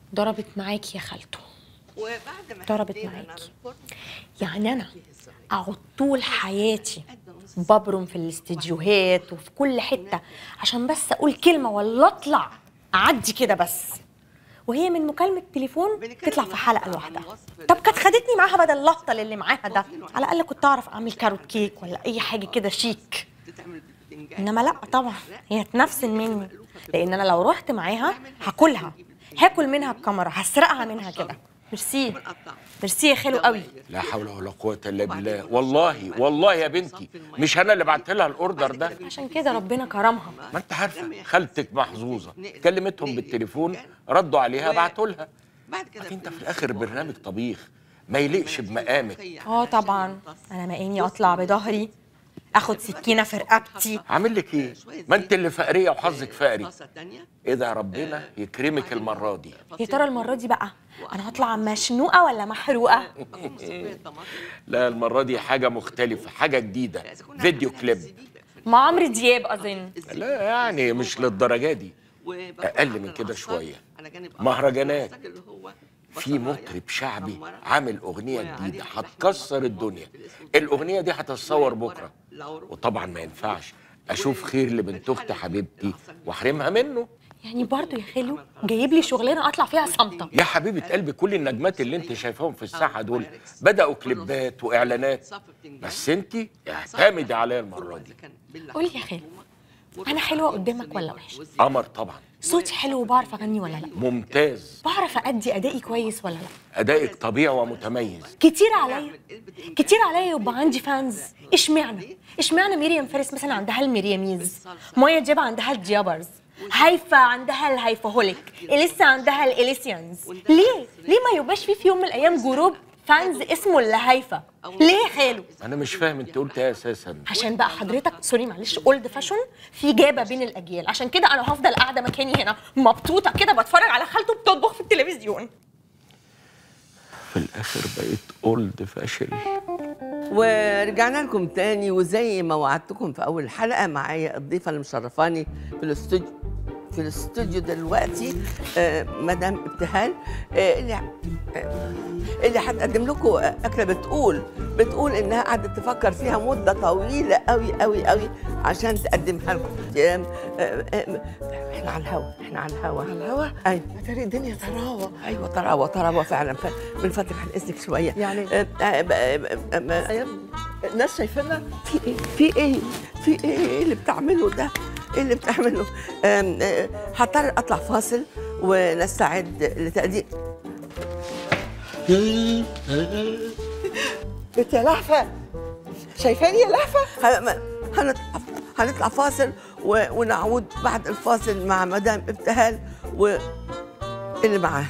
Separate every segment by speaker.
Speaker 1: ضربت معاكي يا خالته
Speaker 2: وبعد ما
Speaker 1: ضربت
Speaker 2: هدينا
Speaker 1: معاكي.
Speaker 2: نار الفرن،
Speaker 1: يعني انا اقعد طول حياتي ببرم في الاستديوهات وفي كل حته عشان بس اقول كلمه ولا اطلع اعدي كده بس وهي من مكالمه تليفون تطلع في حلقه لوحدها طب كانت خدتني معاها بدل اللهطل اللي معاها ده على الاقل كنت اعرف اعمل كاروت كيك ولا اي حاجه كده شيك
Speaker 2: تتعمل بالبتنجان
Speaker 1: انما لا طبعا هي تنفسن مني لان انا لو رحت معاها هاكلها هاكل منها الكاميرا هسرقها منها كده ميرسي ميرسي يا خالو قوي
Speaker 3: لا حول ولا قوة إلا بالله والله والله يا بنتي مش أنا اللي بعت لها الأوردر ده
Speaker 1: عشان كده ربنا كرمها
Speaker 3: ما أنت عارفة خالتك محظوظة كلمتهم بالتليفون ردوا عليها بعتوا لها
Speaker 2: بعد كده
Speaker 3: لكن أنت في الآخر برنامج طبيخ ما يليقش بمقامك
Speaker 1: اه طبعا انا مقاني اطلع بظهري اخد سكينه في رقبتي
Speaker 3: عامل لك إيه؟ ما أنت اللي فقرية وحظك فقري
Speaker 2: طاسه ثانيه
Speaker 3: إيه ده ربنا يكرمك المرة دي
Speaker 1: يا ترى المره دي بقى انا هطلع مشنوقه ولا محروقه
Speaker 3: لا المرة دي حاجة مختلفة حاجة جديدة فيديو كليب
Speaker 1: مع عمرو دياب اظن
Speaker 3: لا يعني مش للدرجة دي أقل من كده شوية مهرجانات في مطرب شعبي عامل أغنية جديدة هتكسر الدنيا الأغنية دي هتتصور بكرة وطبعا ما ينفعش أشوف خير لبنت أخت حبيبتي وأحرمها منه
Speaker 1: يعني برضو يا خالو جايب لي شغلانه اطلع فيها صامته
Speaker 3: يا حبيبة قلبي كل النجمات اللي انت شايفاهم في الساحة دول بدأوا كليبات وإعلانات بس انت اعتمدي عليا المرة دي
Speaker 1: قولي يا خالو انا حلوه قدامك ولا وحشه
Speaker 3: قمر طبعا
Speaker 1: صوتي حلو وبعرف اغني ولا لا
Speaker 3: ممتاز
Speaker 1: بعرف ادي ادائي كويس ولا لا
Speaker 3: أدائك طبيعي ومتميز
Speaker 1: كتير عليا كتير عليا يبقى عندي فانز اشمعنى اشمعنى ميريام فارس مثلا عندها الميرياميز مايا جاب عندها الجيابرز هيفا عندها الهيفاهوليك اليسا عندها الاليسيانز ليه ليه ما يبقاش في في يوم من الايام جروب فانز اسمه الهيفا ليه يا خالو
Speaker 3: أنا مش فاهم انت قلت ايه أساسا
Speaker 1: عشان بقى حضرتك سوري معلش اولد فاشون في جابه بين الاجيال عشان كده انا هفضل قاعده مكاني هنا مبسوطه كده بتفرج على خالته بتطبخ في التلفزيون
Speaker 3: في الآخر بقيت أولد فاشل
Speaker 2: ورجعنا لكم تاني وزي ما وعدتكم في اول حلقه معايا الضيفه اللي مشرفاني في الاستوديو في الاستوديو دلوقتي آه مدام ابتهال آه اللي آه اللي هتقدم لكم اكله بتقول بتقول انها قعدت تفكر فيها مده طويله قوي قوي قوي عشان تقدمها لكم آه آه آه احنا على الهوا احنا على الهوا على الهوا ايوه
Speaker 4: اتاري الدنيا طراوه
Speaker 2: ايوه طراوه طراوه فعلا ف- بنفتح عن اذنك شويه
Speaker 4: يعني-
Speaker 2: آه، آه، آه، آه، آه،
Speaker 4: أيام الناس شايفيننا
Speaker 2: في ايه في ايه في ايه اللي بتعمله ده ايه اللي بتعمله آم، آه، هضطر اطلع فاصل ونستعد لتقديم
Speaker 4: بنت يا لهفه شايفاني يا لهفه
Speaker 2: ه- ما- هنطلع هنطلع فاصل و- ونعود بعد الفاصل مع مدام ابتهال واللي معاها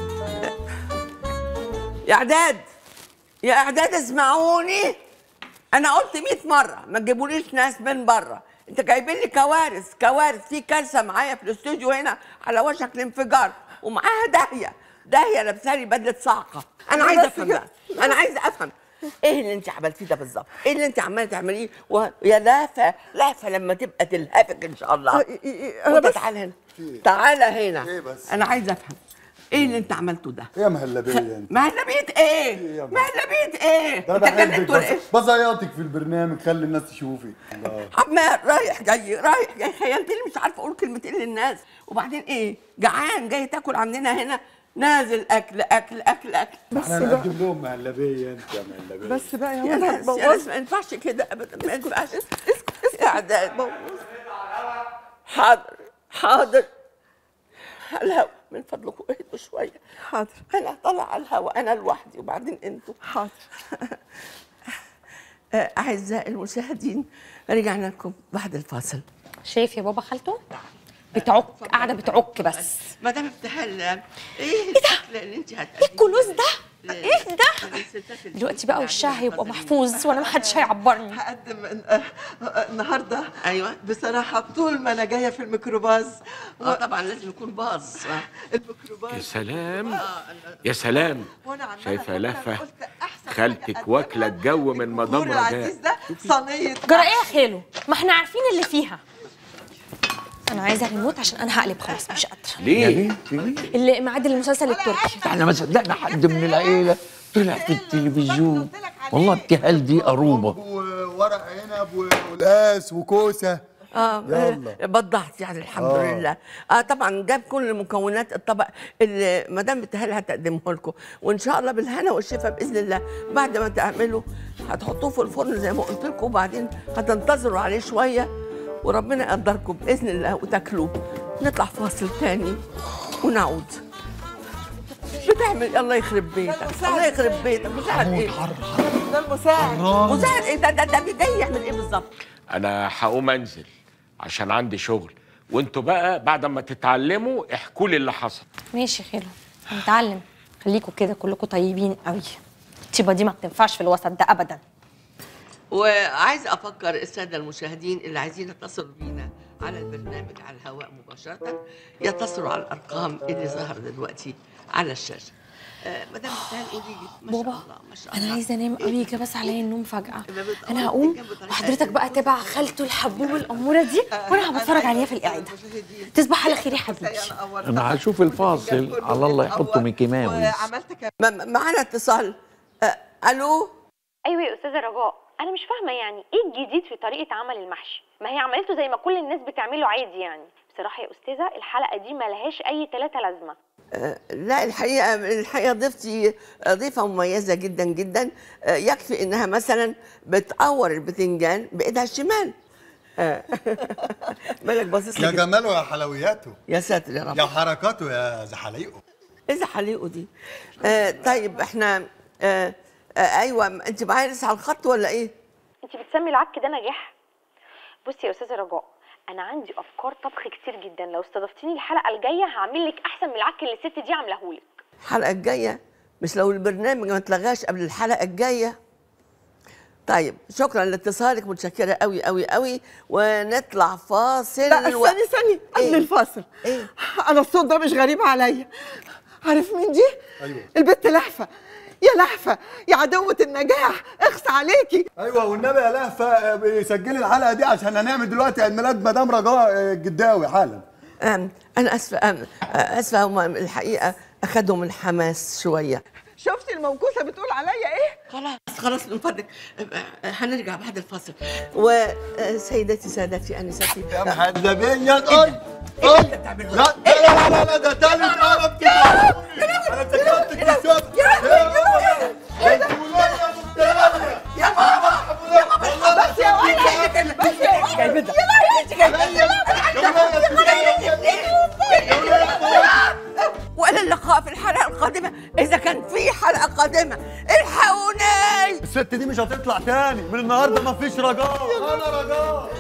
Speaker 2: يا اعداد يا اعداد اسمعوني انا قلت 100 مره ما تجيبوليش ناس من بره انت جايبين لي كوارث كوارث في كارثه معايا في الاستوديو هنا على وشك الانفجار ومعاها داهيه داهيه لابسه لي بدله صاعقه انا عايزه
Speaker 4: بس
Speaker 2: افهم
Speaker 4: كده.
Speaker 2: بقى انا عايزه افهم ايه اللي انت عملتيه ده بالظبط؟ ايه اللي انت عماله تعمليه؟ و... يا لافه لافه لما تبقى تلهفك ان شاء الله.
Speaker 4: آه، إيه- إيه، أنا
Speaker 2: وانت
Speaker 4: بس-
Speaker 2: تعال هنا تعال هنا
Speaker 5: إيه بس؟
Speaker 2: انا عايزه افهم ايه اللي انت عملته ده؟
Speaker 5: يا مهلبية انت
Speaker 2: مهلبية ايه؟
Speaker 5: يا ابني؟
Speaker 2: مهلبية ايه؟
Speaker 5: ده
Speaker 2: انت
Speaker 5: انا
Speaker 2: جننت
Speaker 5: بحبك
Speaker 2: ولا
Speaker 5: بس
Speaker 2: ايه؟
Speaker 5: بزياطك في البرنامج خلي الناس تشوفك الله.
Speaker 2: عمال رايح جاي رايح جاي خيلتني مش عارفه اقول كلمتين للناس وبعدين ايه؟ جعان جاي تاكل عندنا هنا نازل اكل اكل اكل اكل
Speaker 5: احنا نقدم لهم مهلبية انت يا مهلبية
Speaker 4: بس بقى يا
Speaker 2: يا
Speaker 4: ولد
Speaker 2: ناس يا
Speaker 4: هتبوظ
Speaker 2: ناس ما ينفعش كده ابدا ما ينفعش اعداد حاضر حاضر على الهوا من فضلكم اهدوا شويه
Speaker 4: حاضر
Speaker 2: انا طالعه على الهوا انا لوحدي وبعدين انتوا
Speaker 4: حاضر
Speaker 2: آه، اعزائي المشاهدين رجعنا لكم بعد الفاصل
Speaker 1: شايف يا بابا خالته بتعك قاعده بتعك بس
Speaker 2: مدام ابتهال ايه الاكله اللي انت هتقدميها
Speaker 1: ايه الكنوز ده ايه ده
Speaker 2: للستات اللي
Speaker 1: دلوقتي بقى وشها هيبقى محفوظ وانا محدش هيعبرني
Speaker 4: هقدم آه، آه، النهارده
Speaker 2: ايوه
Speaker 4: بصراحه طول ما انا جايه في الميكروباص
Speaker 2: اه طبعا لازم يكون باظ
Speaker 3: يا
Speaker 4: الميكروباص
Speaker 3: سلام يا سلام
Speaker 4: وانا عماله
Speaker 3: شايفة يا
Speaker 4: أفكر،
Speaker 3: لهفة
Speaker 4: قلت أحسن
Speaker 3: خالتك
Speaker 4: حاجة
Speaker 3: واكلة
Speaker 4: أقدمها
Speaker 3: الجو من مدام
Speaker 4: للجمهور العزيز
Speaker 3: رجاء
Speaker 4: ده صينيه
Speaker 1: جرى ايه يا خالو ما احنا عارفين اللي فيها انا عايزه ريموت عشان انا هقلب خلاص مش قادره
Speaker 3: ليه
Speaker 5: ليه؟
Speaker 1: اللي ميعاد المسلسل التركي
Speaker 6: احنا ما صدقنا حد من العيله طلع في التلفزيون والله ابتهال دي قروبه
Speaker 5: وورق عنب وقلاس وكوسه
Speaker 2: اه
Speaker 5: يلا.
Speaker 2: بضعت يعني الحمد
Speaker 5: آه.
Speaker 2: لله اه طبعا جاب كل مكونات الطبق اللي مدام بتهال هتقدمه لكم وان شاء الله بالهنا والشفا باذن الله بعد ما تعملوا هتحطوه في الفرن زي ما قلت لكم وبعدين هتنتظروا عليه شويه وربنا يقدركم باذن الله وتاكلوه نطلع فاصل تاني ونعود بتعمل الله يخرب بيتك الله يخرب بيتك مساعد ايه؟
Speaker 4: ده المساعد
Speaker 2: مساعد ايه ده ده, ده جاي يعمل ايه بالظبط؟
Speaker 3: انا هقوم انزل عشان عندي شغل وانتوا بقى بعد ما تتعلموا احكوا لي اللي حصل
Speaker 1: ماشي خير هنتعلم خليكوا كده كلكوا طيبين قوي الطيبه دي ما بتنفعش في الوسط ده ابدا
Speaker 2: وعايز افكر الساده المشاهدين اللي عايزين يتصلوا بينا على البرنامج على الهواء مباشره يتصلوا على الارقام اللي ظهر دلوقتي على الشاشه آه مدام بتهان قولي لي ما شاء
Speaker 1: بابا
Speaker 2: الله ما شاء الله
Speaker 1: انا عايزه انام قوي كده بس عليا النوم فجاه
Speaker 2: بتقول
Speaker 1: انا هقوم
Speaker 2: جنب طريقة
Speaker 1: وحضرتك بقى تابع خالته الحبوب الاموره دي وانا هبتفرج عليها في القعده تصبح على خير يا حبيبي
Speaker 6: انا هشوف الفاصل على الله يحطه ميكي ماوس
Speaker 4: وعملت كمان
Speaker 2: م- معانا اتصال آه الو
Speaker 7: ايوه يا استاذه رجاء انا مش فاهمه يعني ايه الجديد في طريقه عمل المحشي ما هي عملته زي ما كل الناس بتعمله عادي يعني بصراحه يا استاذه الحلقه دي ملهاش اي تلاتة لازمه
Speaker 2: آه لا الحقيقه الحقيقه ضيفتي آه، ضيفه مميزه جدا جدا آه يكفي انها مثلا بتقور البتنجان بايدها الشمال آه. مالك باصص
Speaker 5: يا
Speaker 2: لي كده؟
Speaker 5: جماله يا حلوياته
Speaker 2: يا ساتر يا رب
Speaker 5: يا حركاته يا زحاليقه
Speaker 2: ايه حليقه دي آه طيب احنا آه آه ايوه انت معايا لسه على الخط ولا ايه
Speaker 7: انت بتسمي العك ده نجاح بصي يا استاذه رجاء انا عندي افكار طبخ كتير جدا لو استضفتيني الحلقه الجايه هعمل لك احسن من العك اللي الست دي عاملاه لك
Speaker 2: الحلقه الجايه مش لو البرنامج ما اتلغاش قبل الحلقه الجايه طيب شكرا لاتصالك متشكره قوي قوي قوي ونطلع فاصل
Speaker 4: لا
Speaker 2: و-
Speaker 4: استني استني قبل
Speaker 2: إيه؟
Speaker 4: الفاصل
Speaker 2: إيه؟
Speaker 4: انا الصوت ده مش غريب عليا عارف مين دي؟
Speaker 5: أيوة.
Speaker 4: البت لهفه يا لهفه يا عدوة النجاح اخس عليكي
Speaker 5: ايوه والنبي يا لهفه آه، سجلي الحلقه دي عشان هنعمل دلوقتي عيد ميلاد مدام رجاء آه، الجداوي حالا
Speaker 2: أم انا اسفه أم اسفه هم الحقيقه اخدوا من حماس شويه
Speaker 4: شفتي الموكوسه بتقول عليا ايه؟
Speaker 2: خلاص خلاص من فضلك هنرجع بعد الفاصل وسيدتي سادتي انساتي
Speaker 5: يا محلبية قول قول لا لا لا لا لا ده تالت مرة كده انا افتكرتك في الشغل يا
Speaker 2: يا بابا
Speaker 4: بس يا ولد بس يا ولد
Speaker 2: والى اللقاء في الحلقه القادمه اذا كان في حلقه قادمه الحقوني
Speaker 5: الست دي مش هتطلع تاني من النهارده مفيش رجاء انا رجاء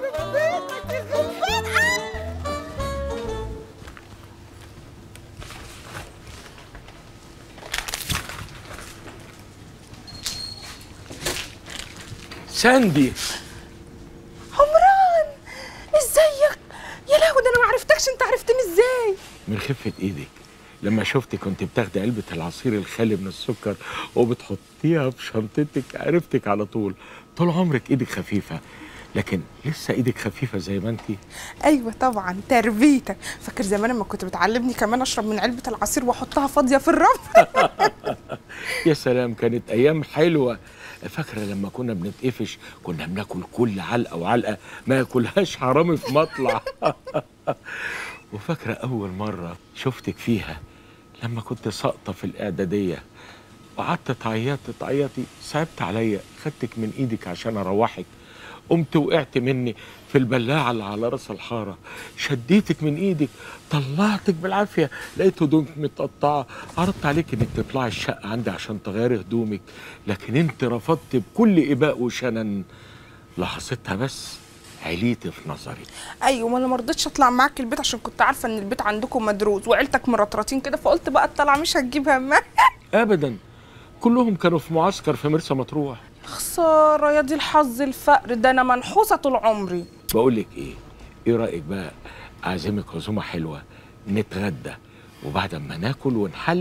Speaker 3: ساندي
Speaker 8: عمران ازيك يا لهوي ده انا ما عرفتكش انت عرفتني ازاي
Speaker 3: من خفة ايدك لما شفتك كنت بتاخدي علبة العصير الخالي من السكر وبتحطيها في شنطتك عرفتك على طول طول عمرك ايدك خفيفة لكن لسه ايدك خفيفة زي ما انتي
Speaker 8: ايوه طبعا تربيتك فاكر زمان لما كنت بتعلمني كمان اشرب من علبه العصير واحطها فاضيه في الرف
Speaker 3: يا سلام كانت ايام حلوة فاكرة لما كنا بنتقفش كنا بناكل كل علقة وعلقة ما ياكلهاش حرامي في مطلع وفاكرة أول مرة شفتك فيها لما كنت ساقطة في الإعدادية وقعدت تعيطي تعيطي صعبت عليا خدتك من إيدك عشان أروحك قمت وقعت مني في البلاعة اللي على راس الحارة شديتك من إيدك طلعتك بالعافية لقيت هدومك متقطعة عرضت عليك إنك تطلعي الشقة عندي عشان تغيري هدومك لكن أنت رفضت بكل إباء وشنن لحظتها بس عليتي في نظري
Speaker 8: ايوه ما انا ما رضيتش اطلع معاك البيت عشان كنت عارفه ان البيت عندكم مدروس وعيلتك مرطرطين كده فقلت بقى الطلعه مش هتجيب همها
Speaker 3: ابدا كلهم كانوا في معسكر في مرسى مطروح
Speaker 8: خساره يا دي الحظ الفقر ده انا منحوسه طول عمري
Speaker 3: بقول لك ايه ايه رايك بقى اعزمك عزومه حلوه نتغدى وبعد ما ناكل ونحلي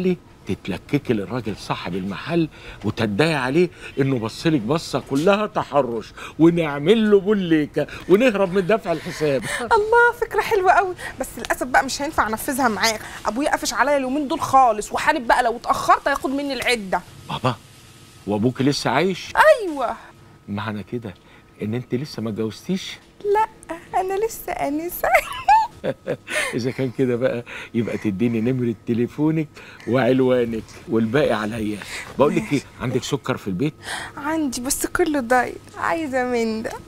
Speaker 3: تتلككي للراجل صاحب المحل وتدعي عليه انه بصلك بصه كلها تحرش ونعمل له بوليكه ونهرب من دفع الحساب
Speaker 8: الله فكره حلوه قوي بس للاسف بقى مش هينفع انفذها معاك ابويا قافش عليا اليومين دول خالص وحالف بقى لو اتاخرت هياخد مني العده
Speaker 3: بابا وابوك لسه عايش
Speaker 8: ايوه
Speaker 3: معنى كده ان انت لسه ما اتجوزتيش
Speaker 8: لا انا لسه انسه
Speaker 3: اذا كان كده بقى يبقى تديني نمره تليفونك وعنوانك والباقي عليا بقول لك ايه عندك سكر في البيت
Speaker 8: عندي بس كله دايت عايزه من ده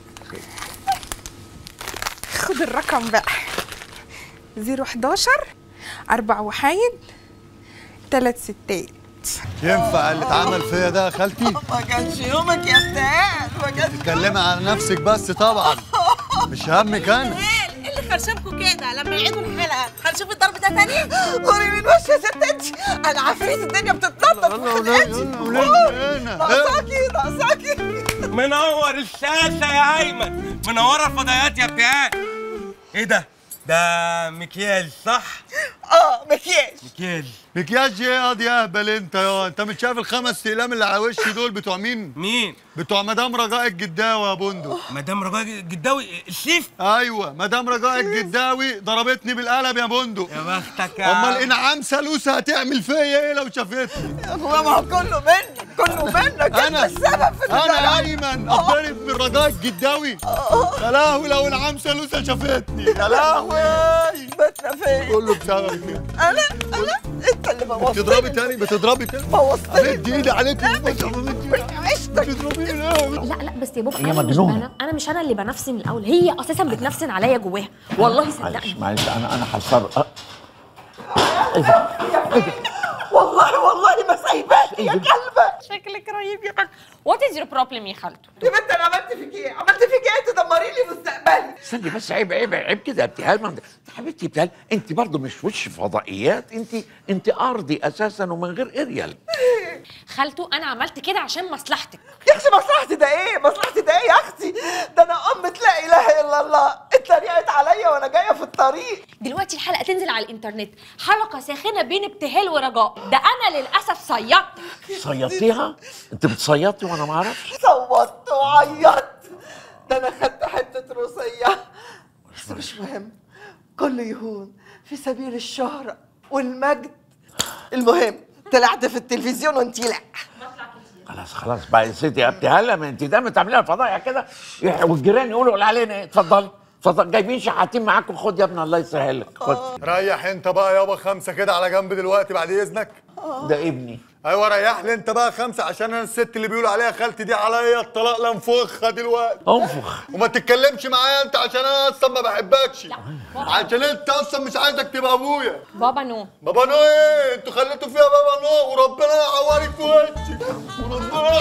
Speaker 8: خد الرقم بقى 011 أربع وحايد ثلاث ستات
Speaker 5: ينفع اللي اتعمل فيا ده يا خالتي
Speaker 4: ما كانش يومك يا ابتهال ما كانش
Speaker 5: تتكلمي عن نفسك بس طبعا مش همك انا
Speaker 9: ايه اللي خرشمكوا كده لما يعيدوا الحلقه هنشوف الضرب ده تاني
Speaker 4: قولي من وش يا ست انت انا عفريت الدنيا بتتنطط في خلقتي ناقصاكي ناقصاكي
Speaker 10: منور الشاشة يا أيمن منورة الفضائيات يا ابتهال إيه ده؟ ده مكياج صح؟
Speaker 4: اه مكياج
Speaker 10: مكياج
Speaker 5: مكياج ايه يا يا اهبل انت يا انت مش شايف الخمس اقلام اللي على وشي دول بتوع مين؟
Speaker 10: مين؟
Speaker 5: بتوع مدام رجاء الجداوي يا بندق
Speaker 10: مدام رجاء الجداوي الشيف؟
Speaker 5: ايوه مدام رجاء الجداوي ضربتني بالقلم يا بندق
Speaker 10: يا بختك يا
Speaker 5: امال
Speaker 10: عم.
Speaker 5: انعام سلوسه هتعمل فيا ايه لو شافتني؟
Speaker 4: يا اخويا ما هو كله منك كله منك انت
Speaker 5: انا
Speaker 4: السبب في اللي
Speaker 5: انا
Speaker 4: جرى.
Speaker 5: ايمن اتضرب من رجاء الجداوي يا لهوي لو انعام سلوسه شافتني يا لهوي
Speaker 4: بتنا فين
Speaker 5: كله بسببك كده
Speaker 4: انا انا انت اللي بوظتني
Speaker 5: بتضربي تاني بتضربي تاني
Speaker 4: بوظتني
Speaker 5: مد ايدي عليك
Speaker 4: عشتك
Speaker 5: بتضربيني ليه؟
Speaker 1: لا لا بس يا بابا
Speaker 6: هي
Speaker 1: انا مش
Speaker 6: مجنونة.
Speaker 1: بنا- انا مش انا اللي بنفسن من الاول هي اساسا بتنفسن عليا جواها والله
Speaker 6: معلش
Speaker 1: صدقني
Speaker 6: معلش انا انا هتصرف
Speaker 4: والله والله ما سايباك يا كلبه
Speaker 1: شكلك رهيب يا خالته وات از يور بروبلم يا خالته
Speaker 4: يا بنت انا عملت فيك ايه؟ عملت فيك ايه تدمري لي مستقبلي؟
Speaker 6: استني بس عيب عيب عيب كده يا ابتهال ما انت- حبيبتي ابتهال انت برضه مش وش فضائيات انت انت ارضي اساسا ومن غير اريال
Speaker 1: خالته انا عملت كده عشان مصلحتك
Speaker 4: يا اختي مصلحتي ده ايه؟ مصلحتي ده ايه يا اختي؟ ده انا ام لا اله الا الله اتريقت عليا وانا جايه في الطريق
Speaker 1: دلوقتي الحلقه تنزل على الانترنت حلقه ساخنه بين ابتهال ورجاء ده انا للاسف صيدت
Speaker 6: صيدتيها انت بتصيطي وانا ما اعرفش
Speaker 4: صوتت وعيطت ده انا خدت حته روسيه بس مش مهم كله يهون في سبيل الشهرة والمجد المهم طلعت في التلفزيون وانت لا
Speaker 6: خلاص خلاص بقى يا ستي يا ابتهال ما انت دايما تعمليها فضايح كده يح- والجيران يقولوا علينا ايه اتفضلي اتفضل جايبين شحاتين معاكم خد يا ابني الله يسهل لك خد
Speaker 5: ريح انت بقى يابا خمسه كده على جنب دلوقتي بعد اذنك
Speaker 6: ده ابني
Speaker 5: ايوه ريح لي انت بقى خمسه عشان انا الست اللي بيقولوا عليها خالتي دي عليا الطلاق لانفخها دلوقتي
Speaker 6: انفخ
Speaker 5: وما تتكلمش معايا انت عشان انا اصلا ما بحبكش عشان انت اصلا مش عايزك تبقى ابويا
Speaker 1: بابا نو
Speaker 5: بابا نو ايه انتوا خليتوا فيها بابا نو وربنا يعورك في وشك وربنا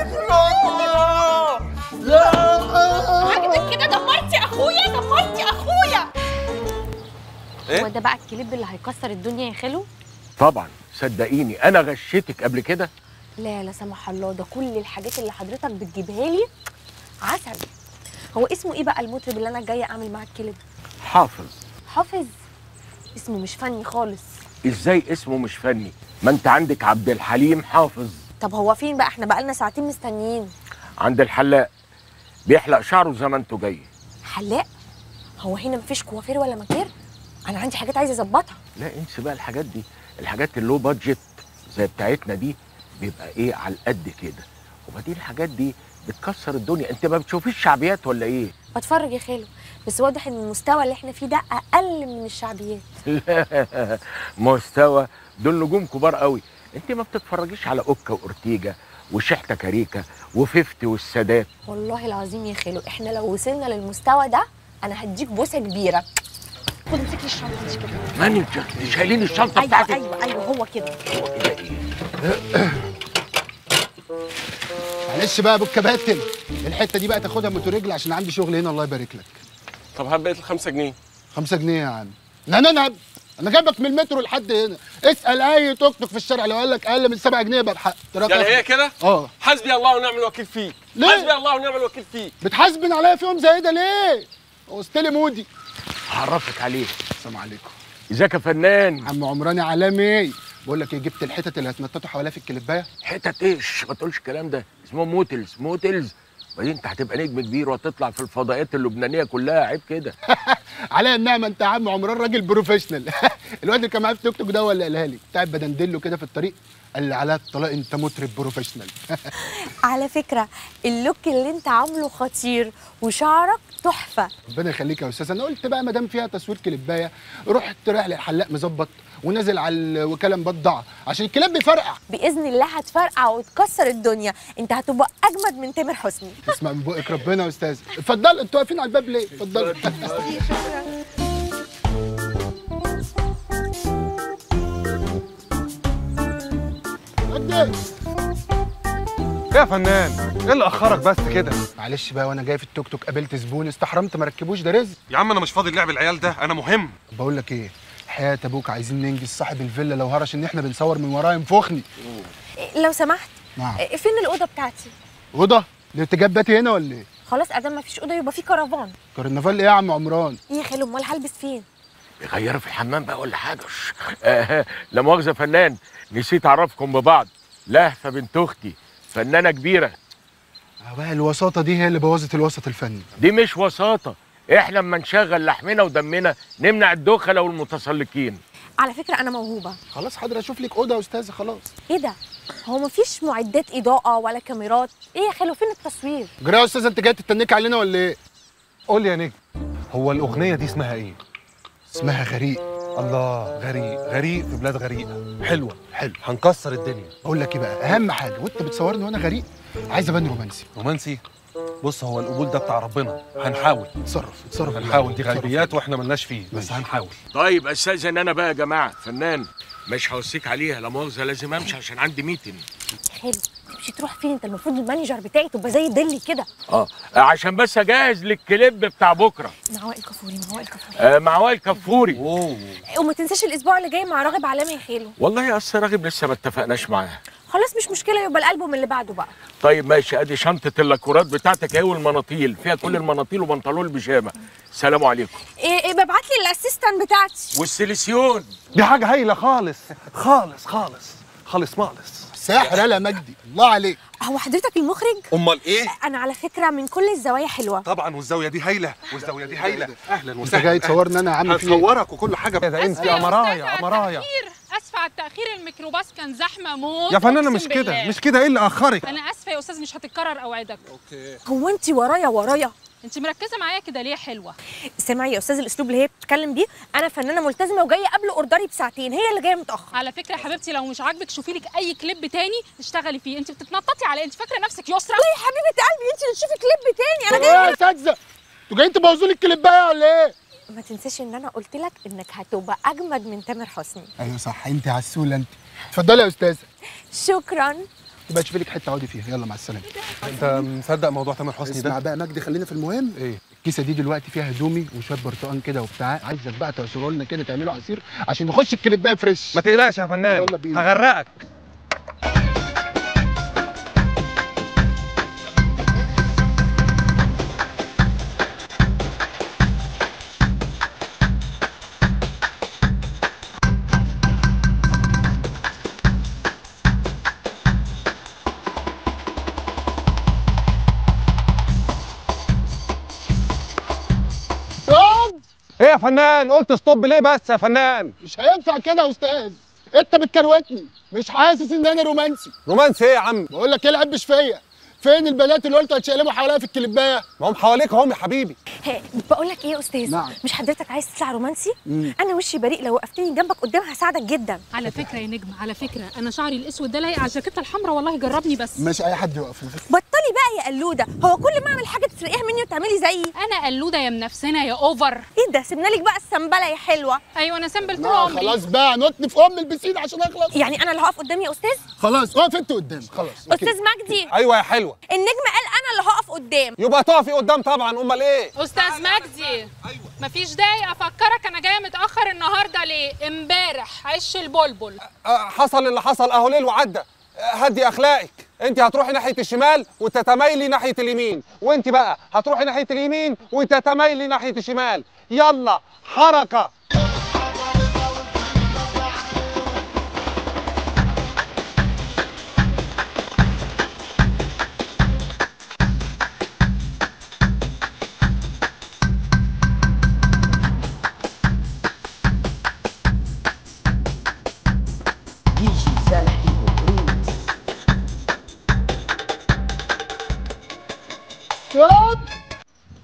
Speaker 1: عجبك كده دمرتي اخويا دمرتي اخويا
Speaker 10: إيه؟
Speaker 1: هو ده بقى الكليب اللي هيكسر الدنيا يا خالو
Speaker 3: طبعا صدقيني انا غشيتك قبل كده
Speaker 1: لا لا سمح الله ده كل الحاجات اللي حضرتك بتجيبها لي عسل هو اسمه ايه بقى المطرب اللي انا جايه اعمل معاه الكليب
Speaker 3: حافظ
Speaker 1: حافظ اسمه مش فني خالص
Speaker 3: ازاي اسمه مش فني ما انت عندك عبد الحليم حافظ
Speaker 1: طب هو فين بقى احنا بقالنا ساعتين مستنيين
Speaker 3: عند الحلاق بيحلق شعره زي ما انتوا جاي
Speaker 1: حلاق هو هنا مفيش كوافير ولا مكير انا عندي حاجات عايزه اظبطها
Speaker 3: لا انسى بقى الحاجات دي الحاجات اللو بادجت زي بتاعتنا دي بيبقى ايه على القد كده وبعدين الحاجات دي بتكسر الدنيا انت ما بتشوفيش شعبيات ولا ايه
Speaker 1: بتفرج يا خالو بس واضح ان المستوى اللي احنا فيه ده اقل من الشعبيات
Speaker 3: لا مستوى دول نجوم كبار قوي انت ما بتتفرجيش على اوكا واورتيجا وشحته كاريكا وفيفتي والسادات
Speaker 1: والله العظيم يا خالو احنا لو وصلنا للمستوى ده انا هديك بوسه كبيره خد امسك لي الشنطه دي كده
Speaker 3: ماني شايلين الشنطه
Speaker 1: ايوه
Speaker 3: بتاعتك
Speaker 1: ايوه ايوه هو كده
Speaker 3: هو كده ايه
Speaker 11: معلش بقى يا ابو الكباتن الحته دي بقى تاخدها موتور رجل عشان عندي شغل هنا الله يبارك لك
Speaker 10: طب هات بقية الخمسة جنيه
Speaker 11: خمسة جنيه يا عم لا انا انا انا جايبك من المترو لحد هنا اسال اي توك توك في الشارع لو قال لك اقل من 7 جنيه يبقى بحق تراك
Speaker 10: يعني
Speaker 11: أخضر.
Speaker 10: هي كده؟
Speaker 11: اه
Speaker 10: حسبي الله ونعم الوكيل فيك
Speaker 11: ليه؟
Speaker 10: حسبي الله ونعم الوكيل فيك
Speaker 11: بتحاسبن عليا في يوم زي ده ليه؟ هو استلم مودي
Speaker 3: هعرفك عليه
Speaker 11: السلام عليكم
Speaker 3: ازيك يا فنان
Speaker 11: عم عمراني عالمي بقول لك ايه جبت الحتت اللي هتنططوا حواليها في الكليبايه
Speaker 3: حتت ايش ما تقولش الكلام ده اسمهم موتلز موتلز وبعدين انت هتبقى نجم كبير وهتطلع في الفضائيات اللبنانيه كلها عيب كده
Speaker 11: على النعمه انت يا عم عمران راجل بروفيشنال الواد اللي كان معايا في توك توك ده هو اللي قالها لي بتاع بدندله كده في الطريق قال لي علاء الطلاق انت مطرب بروفيشنال
Speaker 1: على فكره اللوك اللي انت عامله خطير وشعرك تحفه
Speaker 11: ربنا يخليك يا استاذ انا قلت بقى ما دام فيها تصوير كليبايه رحت رايح للحلاق مظبط ونازل على الوكاله مبضعه عشان الكلاب بيفرقع
Speaker 1: باذن الله هتفرقع وتكسر الدنيا انت هتبقى اجمد من تامر حسني
Speaker 11: اسمع من بقك ربنا يا استاذ اتفضل انتوا واقفين على الباب ليه اتفضل
Speaker 12: يا فنان ايه اللي اخرك بس كده
Speaker 11: معلش بقى وانا جاي في التوك توك قابلت زبون استحرمت ما ركبوش ده رزق
Speaker 12: يا عم انا مش فاضي لعب العيال ده انا مهم
Speaker 11: بقول لك ايه حياة ابوك عايزين ننجز صاحب الفيلا لو هرش ان احنا بنصور من وراه ينفخني
Speaker 1: لو سمحت
Speaker 11: نعم
Speaker 1: فين الاوضه بتاعتي
Speaker 11: اوضه الارتجاب باتي هنا ولا ايه
Speaker 1: خلاص ادام ما فيش اوضه يبقى في كرفان
Speaker 11: كرنفال ايه يا عم عمران
Speaker 1: ايه يا خالو امال هلبس فين
Speaker 3: يغيروا في الحمام بقى ولا حاجه ش- آه لا مؤاخذه فنان نسيت اعرفكم ببعض لهفه بنت اختي فنانه كبيره
Speaker 11: آه بقى الوساطه دي هي اللي بوظت الوسط الفني
Speaker 3: دي مش وساطه احنا اما نشغل لحمنا ودمنا نمنع الدخله والمتسلقين
Speaker 1: على فكره انا موهوبه
Speaker 11: خلاص حاضر اشوف لك اوضه يا استاذه خلاص
Speaker 1: ايه ده هو مفيش معدات اضاءه ولا كاميرات ايه يا خالو فين التصوير
Speaker 11: جرى يا استاذه انت جاي تتنك علينا ولا ايه
Speaker 12: قول لي يا نجم هو الاغنيه دي اسمها ايه
Speaker 11: اسمها غريق
Speaker 12: الله غريق غريق في بلاد غريقه حلوه
Speaker 11: حلو
Speaker 12: هنكسر الدنيا
Speaker 11: اقول لك ايه بقى اهم حاجه وانت بتصورني وانا غريق عايز ابان رومانسي
Speaker 12: رومانسي بص هو القبول ده بتاع ربنا هنحاول
Speaker 11: اتصرف اتصرف
Speaker 12: هنحاول دي
Speaker 11: اتصرف.
Speaker 12: غيبيات واحنا ملناش فيه بس هنحاول
Speaker 3: طيب استاذن انا بقى يا جماعه فنان مش هوصيك عليها لا مؤاخذه لازم امشي عشان عندي ميتنج
Speaker 1: حلو تمشي تروح فين انت المفروض المانجر بتاعي تبقى زي دلي كده
Speaker 3: اه عشان بس اجهز للكليب بتاع بكره
Speaker 1: مع وائل كفوري مع وائل كفوري
Speaker 3: آه مع وائل كفوري
Speaker 1: وما تنساش الاسبوع اللي جاي مع راغب علامه يا خالو
Speaker 3: والله اصل راغب لسه ما اتفقناش معاه
Speaker 1: خلاص مش مشكله يبقى الالبوم اللي بعده بقى
Speaker 3: طيب ماشي ادي شنطه اللاكورات بتاعتك اهي والمناطيل فيها كل المناطيل وبنطلون البيجامه سلام عليكم
Speaker 1: ايه, إيه ببعت لي الاسيستنت بتاعتي
Speaker 3: والسيليسيون
Speaker 12: دي حاجه هايله خالص خالص خالص خالص مالص
Speaker 11: ساحر يا مجدي الله عليك
Speaker 1: هو حضرتك المخرج
Speaker 12: امال ايه
Speaker 1: انا على فكره من كل الزوايا حلوه
Speaker 12: طبعا والزاويه دي هايله والزاويه دي هايله اهلا
Speaker 11: انت
Speaker 12: وسهلا
Speaker 11: جاي تصورني انا عامل فيه إيه؟
Speaker 12: هتصورك وكل حاجه ده انت يا مرايا يا مرايا
Speaker 13: اسفه على التاخير الميكروباص كان زحمه موت
Speaker 12: يا فنانه
Speaker 13: أقسم
Speaker 12: مش كده
Speaker 13: بالله.
Speaker 12: مش كده ايه اللي اخرك
Speaker 13: انا اسفه يا استاذ مش هتتكرر اوعدك
Speaker 1: هو انت ورايا ورايا
Speaker 13: انت مركزه معايا كده ليه حلوه
Speaker 1: سامعي يا استاذ الاسلوب اللي هي بتتكلم بيه انا فنانه ملتزمه وجايه قبل اوردري بساعتين هي اللي جايه متاخر
Speaker 13: على فكره يا حبيبتي لو مش عاجبك شوفي لك اي كليب تاني تشتغلي فيه انت بتتنططي على إيه؟ انت فاكره نفسك يسرا
Speaker 1: لا يا حبيبه قلبي انت اللي تشوفي كليب تاني انا
Speaker 11: ايه يا
Speaker 1: جايه
Speaker 11: اساتذه انتوا جايين تبوظوا لي الكليبايه ولا ايه
Speaker 1: ما تنساش ان انا قلت لك انك هتبقى اجمد من تامر حسني
Speaker 11: ايوه صح انت عسوله انت اتفضلي يا استاذه
Speaker 1: شكرا
Speaker 11: يبقى تشوفي لك حته اقعدي فيها يلا مع السلامه
Speaker 12: انت مصدق موضوع تامر حسني
Speaker 11: اسمع
Speaker 12: ده
Speaker 11: بقى مجدي خلينا في المهم
Speaker 12: ايه
Speaker 11: الكيسه دي دلوقتي فيها هدومي وشويه برتقان كده وبتاع عايزك بقى تعصروا لنا كده تعملوا عصير عشان نخش الكليبايه فريش
Speaker 12: ما تقلقش يا فنان
Speaker 11: يلا بينا.
Speaker 12: هغرقك
Speaker 11: ستوب
Speaker 12: ايه يا فنان قلت ستوب ليه بس يا فنان
Speaker 11: مش هينفع كده يا استاذ انت بتكروتني مش حاسس ان انا رومانسي
Speaker 12: رومانسي ايه يا عم
Speaker 11: بقول لك ايه العبش فيا فين البنات اللي قلت هتشقلبوا حواليا في الكليبايه
Speaker 12: ما هم حواليك اهم يا حبيبي
Speaker 1: هي بقول لك ايه يا استاذ
Speaker 11: نعم.
Speaker 1: مش حضرتك عايز تطلع رومانسي
Speaker 11: مم.
Speaker 1: انا وشي بريء لو وقفتني جنبك قدام هساعدك جدا
Speaker 13: على فكره يا نجم على فكره انا شعري الاسود ده لايق على الجاكيته الحمراء والله جربني بس
Speaker 11: مش اي حد يوقف
Speaker 1: بطلي بقى يا قلوده هو كل ما اعمل حاجه تسرقيها مني وتعملي زيي
Speaker 13: انا قلوده يا منفسنا يا اوفر
Speaker 1: ايه ده سيبنا لك بقى السنبله يا حلوه
Speaker 13: ايوه انا سنبل طول
Speaker 11: لا
Speaker 13: عمري
Speaker 11: خلاص بقى نطني في ام البسين عشان اخلص
Speaker 1: يعني انا اللي هقف قدامي يا استاذ
Speaker 11: خلاص اقف انت قدام خلاص أوكي.
Speaker 1: استاذ مجدي
Speaker 12: ايوه يا حلوه
Speaker 1: النجم قال انا اللي هقف قدام
Speaker 12: يبقى تقفي قدام طبعا امال ايه
Speaker 13: استاذ مجدي مفيش داعي افكرك انا جايه متاخر النهارده ليه امبارح عش البلبل
Speaker 12: أه حصل اللي حصل اهو ليل وعدى أه، هدي اخلاقك انت هتروحي ناحيه الشمال وتتمايلي ناحيه اليمين وانت بقى هتروحي ناحيه اليمين وتتمايلي ناحيه الشمال يلا حركه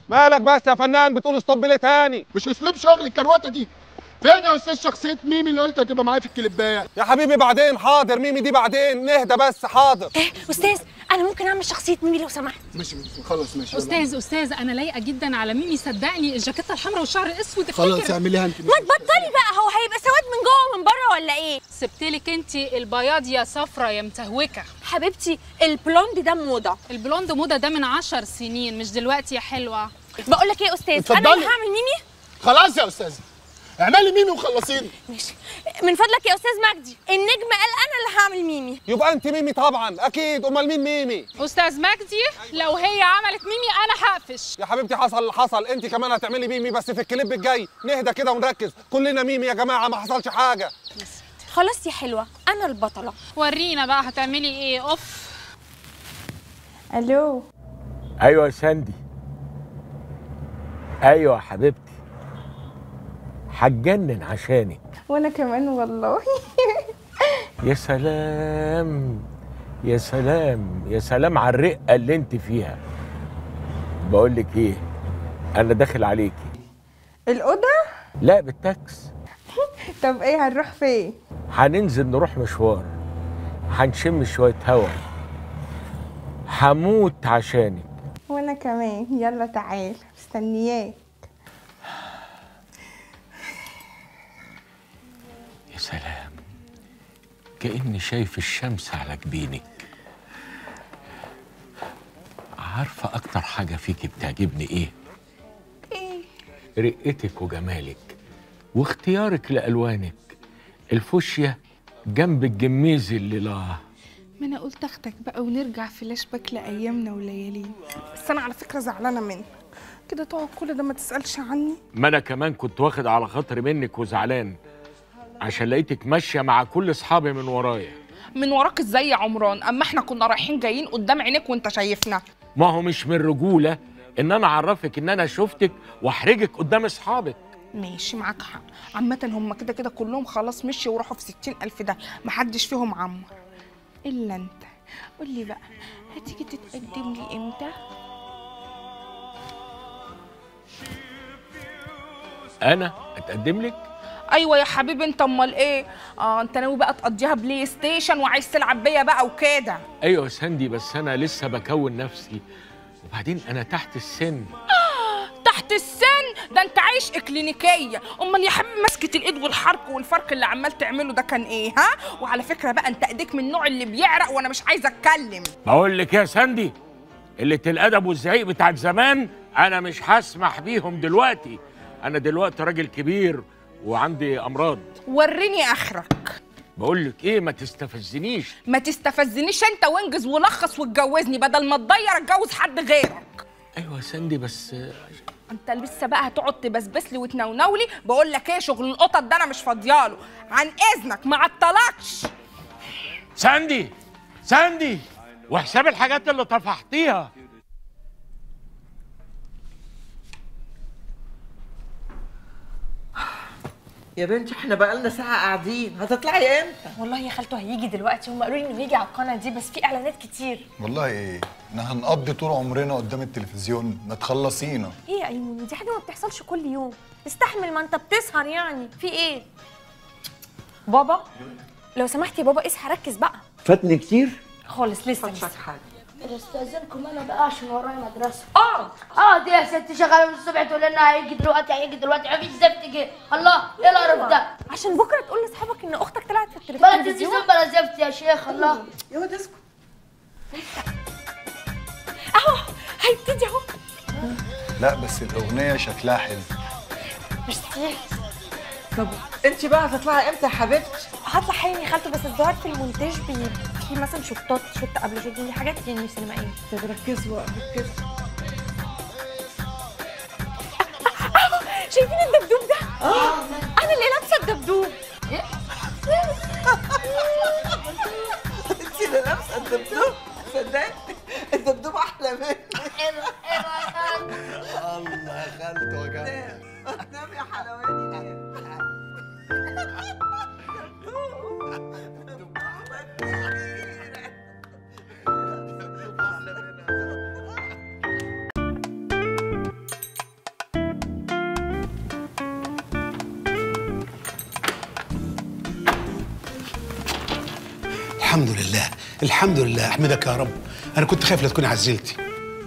Speaker 12: مالك بس يا فنان بتقول ستوب ليه تاني
Speaker 11: مش اسلوب شغل الكروته دي فين يا استاذ شخصيه ميمي اللي قلت هتبقى معايا في الكليبايه
Speaker 12: يا حبيبي بعدين حاضر ميمي دي بعدين نهدى بس حاضر
Speaker 1: ايه استاذ انا ممكن اعمل شخصيه ميمي لو سمحت
Speaker 11: ماشي ماشي خلاص ماشي
Speaker 13: استاذ استاذ انا لايقه جدا على ميمي صدقني الجاكيته الحمراء والشعر الاسود
Speaker 11: خلاص
Speaker 13: افتكر
Speaker 11: اعمليها انت
Speaker 1: ما تبطلي بقى هو هيبقى سواد من جوه ومن بره ولا ايه
Speaker 13: سبتلك انت البياض يا صفرة يا متهوكه
Speaker 1: حبيبتي البلوند ده موضه
Speaker 13: البلوند موضه ده من عشر سنين مش دلوقتي يا حلوه
Speaker 1: بقول لك ايه يا استاذ انا
Speaker 11: اتفضلي.
Speaker 1: اللي هعمل ميمي
Speaker 11: خلاص يا استاذ اعملي ميمي وخلصيني
Speaker 1: ماشي من فضلك يا استاذ مجدي النجم قال انا اللي هعمل ميمي
Speaker 12: يبقى انت ميمي طبعا اكيد امال مين ميمي
Speaker 13: استاذ مجدي لو هي عملت ميمي انا هقفش
Speaker 12: يا حبيبتي حصل اللي حصل انت كمان هتعملي ميمي بس في الكليب الجاي نهدى كده ونركز كلنا ميمي يا جماعه ما حصلش حاجه
Speaker 1: خلاص يا حلوه انا البطله
Speaker 13: ورينا بقى هتعملي ايه اوف
Speaker 14: الو
Speaker 3: ايوه يا ساندي ايوه يا حبيبتي هتجنن عشانك
Speaker 14: وانا كمان والله
Speaker 3: يا سلام يا سلام يا سلام على الرقه اللي انت فيها بقول لك ايه انا داخل عليكي
Speaker 14: الاوضه
Speaker 3: لا بالتاكس
Speaker 14: طب ايه هنروح فين
Speaker 3: هننزل نروح مشوار هنشم شويه هوا هموت عشانك
Speaker 14: وانا كمان يلا تعال مستنياك
Speaker 3: يا سلام كأني شايف الشمس على جبينك عارفة أكتر حاجة فيكي بتعجبني إيه؟
Speaker 14: ايه
Speaker 3: رقتك وجمالك واختيارك لألوانك الفوشيا جنب الجميزي اللي لا
Speaker 8: ما انا قلت اخدك بقى ونرجع فلاش باك لايامنا وليالينا بس انا على فكره زعلانه منك كده تقعد كل ده ما تسالش عني
Speaker 3: ما أنا كمان كنت واخد على خاطري منك وزعلان عشان لقيتك ماشية مع كل أصحابي من ورايا
Speaker 8: من وراك ازاي يا عمران اما احنا كنا رايحين جايين قدام عينيك وانت شايفنا
Speaker 3: ما هو مش من رجولة إن أنا أعرفك إن أنا شفتك وأحرجك قدام أصحابك
Speaker 8: ماشي معاك حق عامة هم كده كده كلهم خلاص مشي وراحوا في ستين ألف ده محدش فيهم عمر إلا أنت قولي بقى هتيجي تتقدم لي إمتى؟
Speaker 3: أنا أتقدم لك
Speaker 8: أيوة يا حبيبي أنت أمال إيه؟ آه أنت ناوي بقى تقضيها بلاي ستيشن وعايز تلعب بيا بقى وكده
Speaker 3: ايوه يا ساندي بس انا لسه بكون نفسي وبعدين انا تحت السن
Speaker 8: تحت السن ده انت عايش اكلينيكيه امال يا حبيبي مسكه الايد والحرق والفرق اللي عمال تعمله ده كان ايه ها وعلى فكره بقى انت ايديك من النوع اللي بيعرق وانا مش عايزه اتكلم
Speaker 3: بقول لك يا ساندي قلة الأدب والزعيق بتاعت زمان أنا مش هسمح بيهم دلوقتي أنا دلوقتي راجل كبير وعندي أمراض
Speaker 8: وريني اخرك
Speaker 3: بقول لك إيه ما تستفزنيش
Speaker 8: ما تستفزنيش انت وانجز ولخص واتجوزني بدل ما تضيع اتجوز حد غيرك
Speaker 3: أيوة يا ساندي بس
Speaker 8: انت لسه بقى هتقعد تبسبس لي وتنونولي بقول لك ايه شغل القطط ده انا مش فاضياله عن اذنك ما عطلكش
Speaker 3: ساندي ساندي وحساب الحاجات اللي طفحتيها
Speaker 4: يا بنتي احنا بقالنا ساعة قاعدين هتطلعي امتى؟
Speaker 1: والله يا خالته هيجي دلوقتي هم قالوا لي انه هيجي على القناه دي بس في اعلانات كتير
Speaker 5: والله ايه احنا هنقضي طول عمرنا قدام التلفزيون ما تخلصينا
Speaker 1: ايه يا ايمن دي حاجه ما بتحصلش كل يوم استحمل ما انت بتسهر يعني في ايه بابا لو سمحت يا بابا اصحى ركز بقى
Speaker 6: فاتني كتير
Speaker 1: خالص لسه لسه
Speaker 15: استاذنكم انا بقى عشان ورايا مدرسه اقعد اقعد يا ست شغاله من الصبح تقول لنا هيجي دلوقتي هيجي دلوقتي مفيش زفت جه الله ايه القرف ده
Speaker 1: عشان بكره تقول لاصحابك ان اختك طلعت في
Speaker 15: بلا
Speaker 1: التلفزيون
Speaker 15: تلفزيون بلا زفت يا شيخ الله
Speaker 4: يا واد اسكت
Speaker 1: اهو هيبتدي اهو
Speaker 5: لا بس الاغنيه شكلها حلو
Speaker 1: ميرسي
Speaker 4: طب انت بقى هتطلعي امتى يا حبيبتي؟
Speaker 1: هطلع حالا يا خالته بس الظاهر في المونتاج بي في مثلا شوتات شوت قبل شوت دي حاجات يعني سينمائيه
Speaker 4: طب ركزوا بقى ركزوا
Speaker 1: شايفين الدبدوب ده؟ انا اللي لابسه الدبدوب
Speaker 4: انت اللي لابسه الدبدوب صدقني الدبدوب احلى مني
Speaker 5: الله يا خالته يا جماعه
Speaker 4: نام يا حلواني
Speaker 11: الحمد لله الحمد لله احمدك يا رب انا كنت خايف لا تكوني عزلتي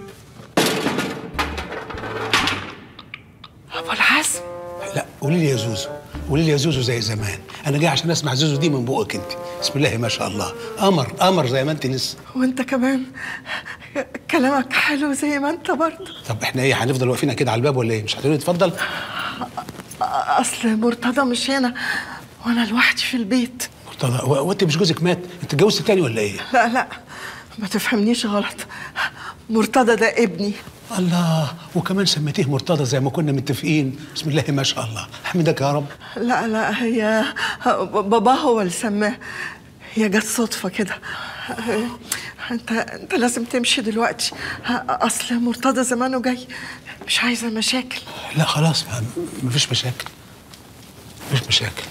Speaker 4: ابو الحسن
Speaker 11: لا قولي لي يا زوزو قولي لي يا زوزو زي زمان انا جاي عشان اسمع زوزو دي من بقك انت بسم الله ما شاء الله قمر قمر زي ما انت لسه
Speaker 4: وانت كمان كلامك حلو زي ما انت برضه
Speaker 11: طب احنا ايه هنفضل واقفين كده على الباب ولا ايه مش هتقولي اتفضل
Speaker 4: اصل مرتضى مش هنا وانا لوحدي في البيت
Speaker 11: مرتضى هو هو انت مش جوزك مات انت اتجوزت تاني ولا ايه
Speaker 4: لا لا ما تفهمنيش غلط مرتضى ده ابني
Speaker 11: الله وكمان سميتيه مرتضى زي ما كنا متفقين بسم الله ما شاء الله احمدك يا رب
Speaker 4: لا لا هي بابا هو اللي سماه هي جت صدفة كده انت انت لازم تمشي دلوقتي اصل مرتضى زمانه جاي مش عايزة مشاكل
Speaker 11: لا خلاص ما مفيش مشاكل مفيش مشاكل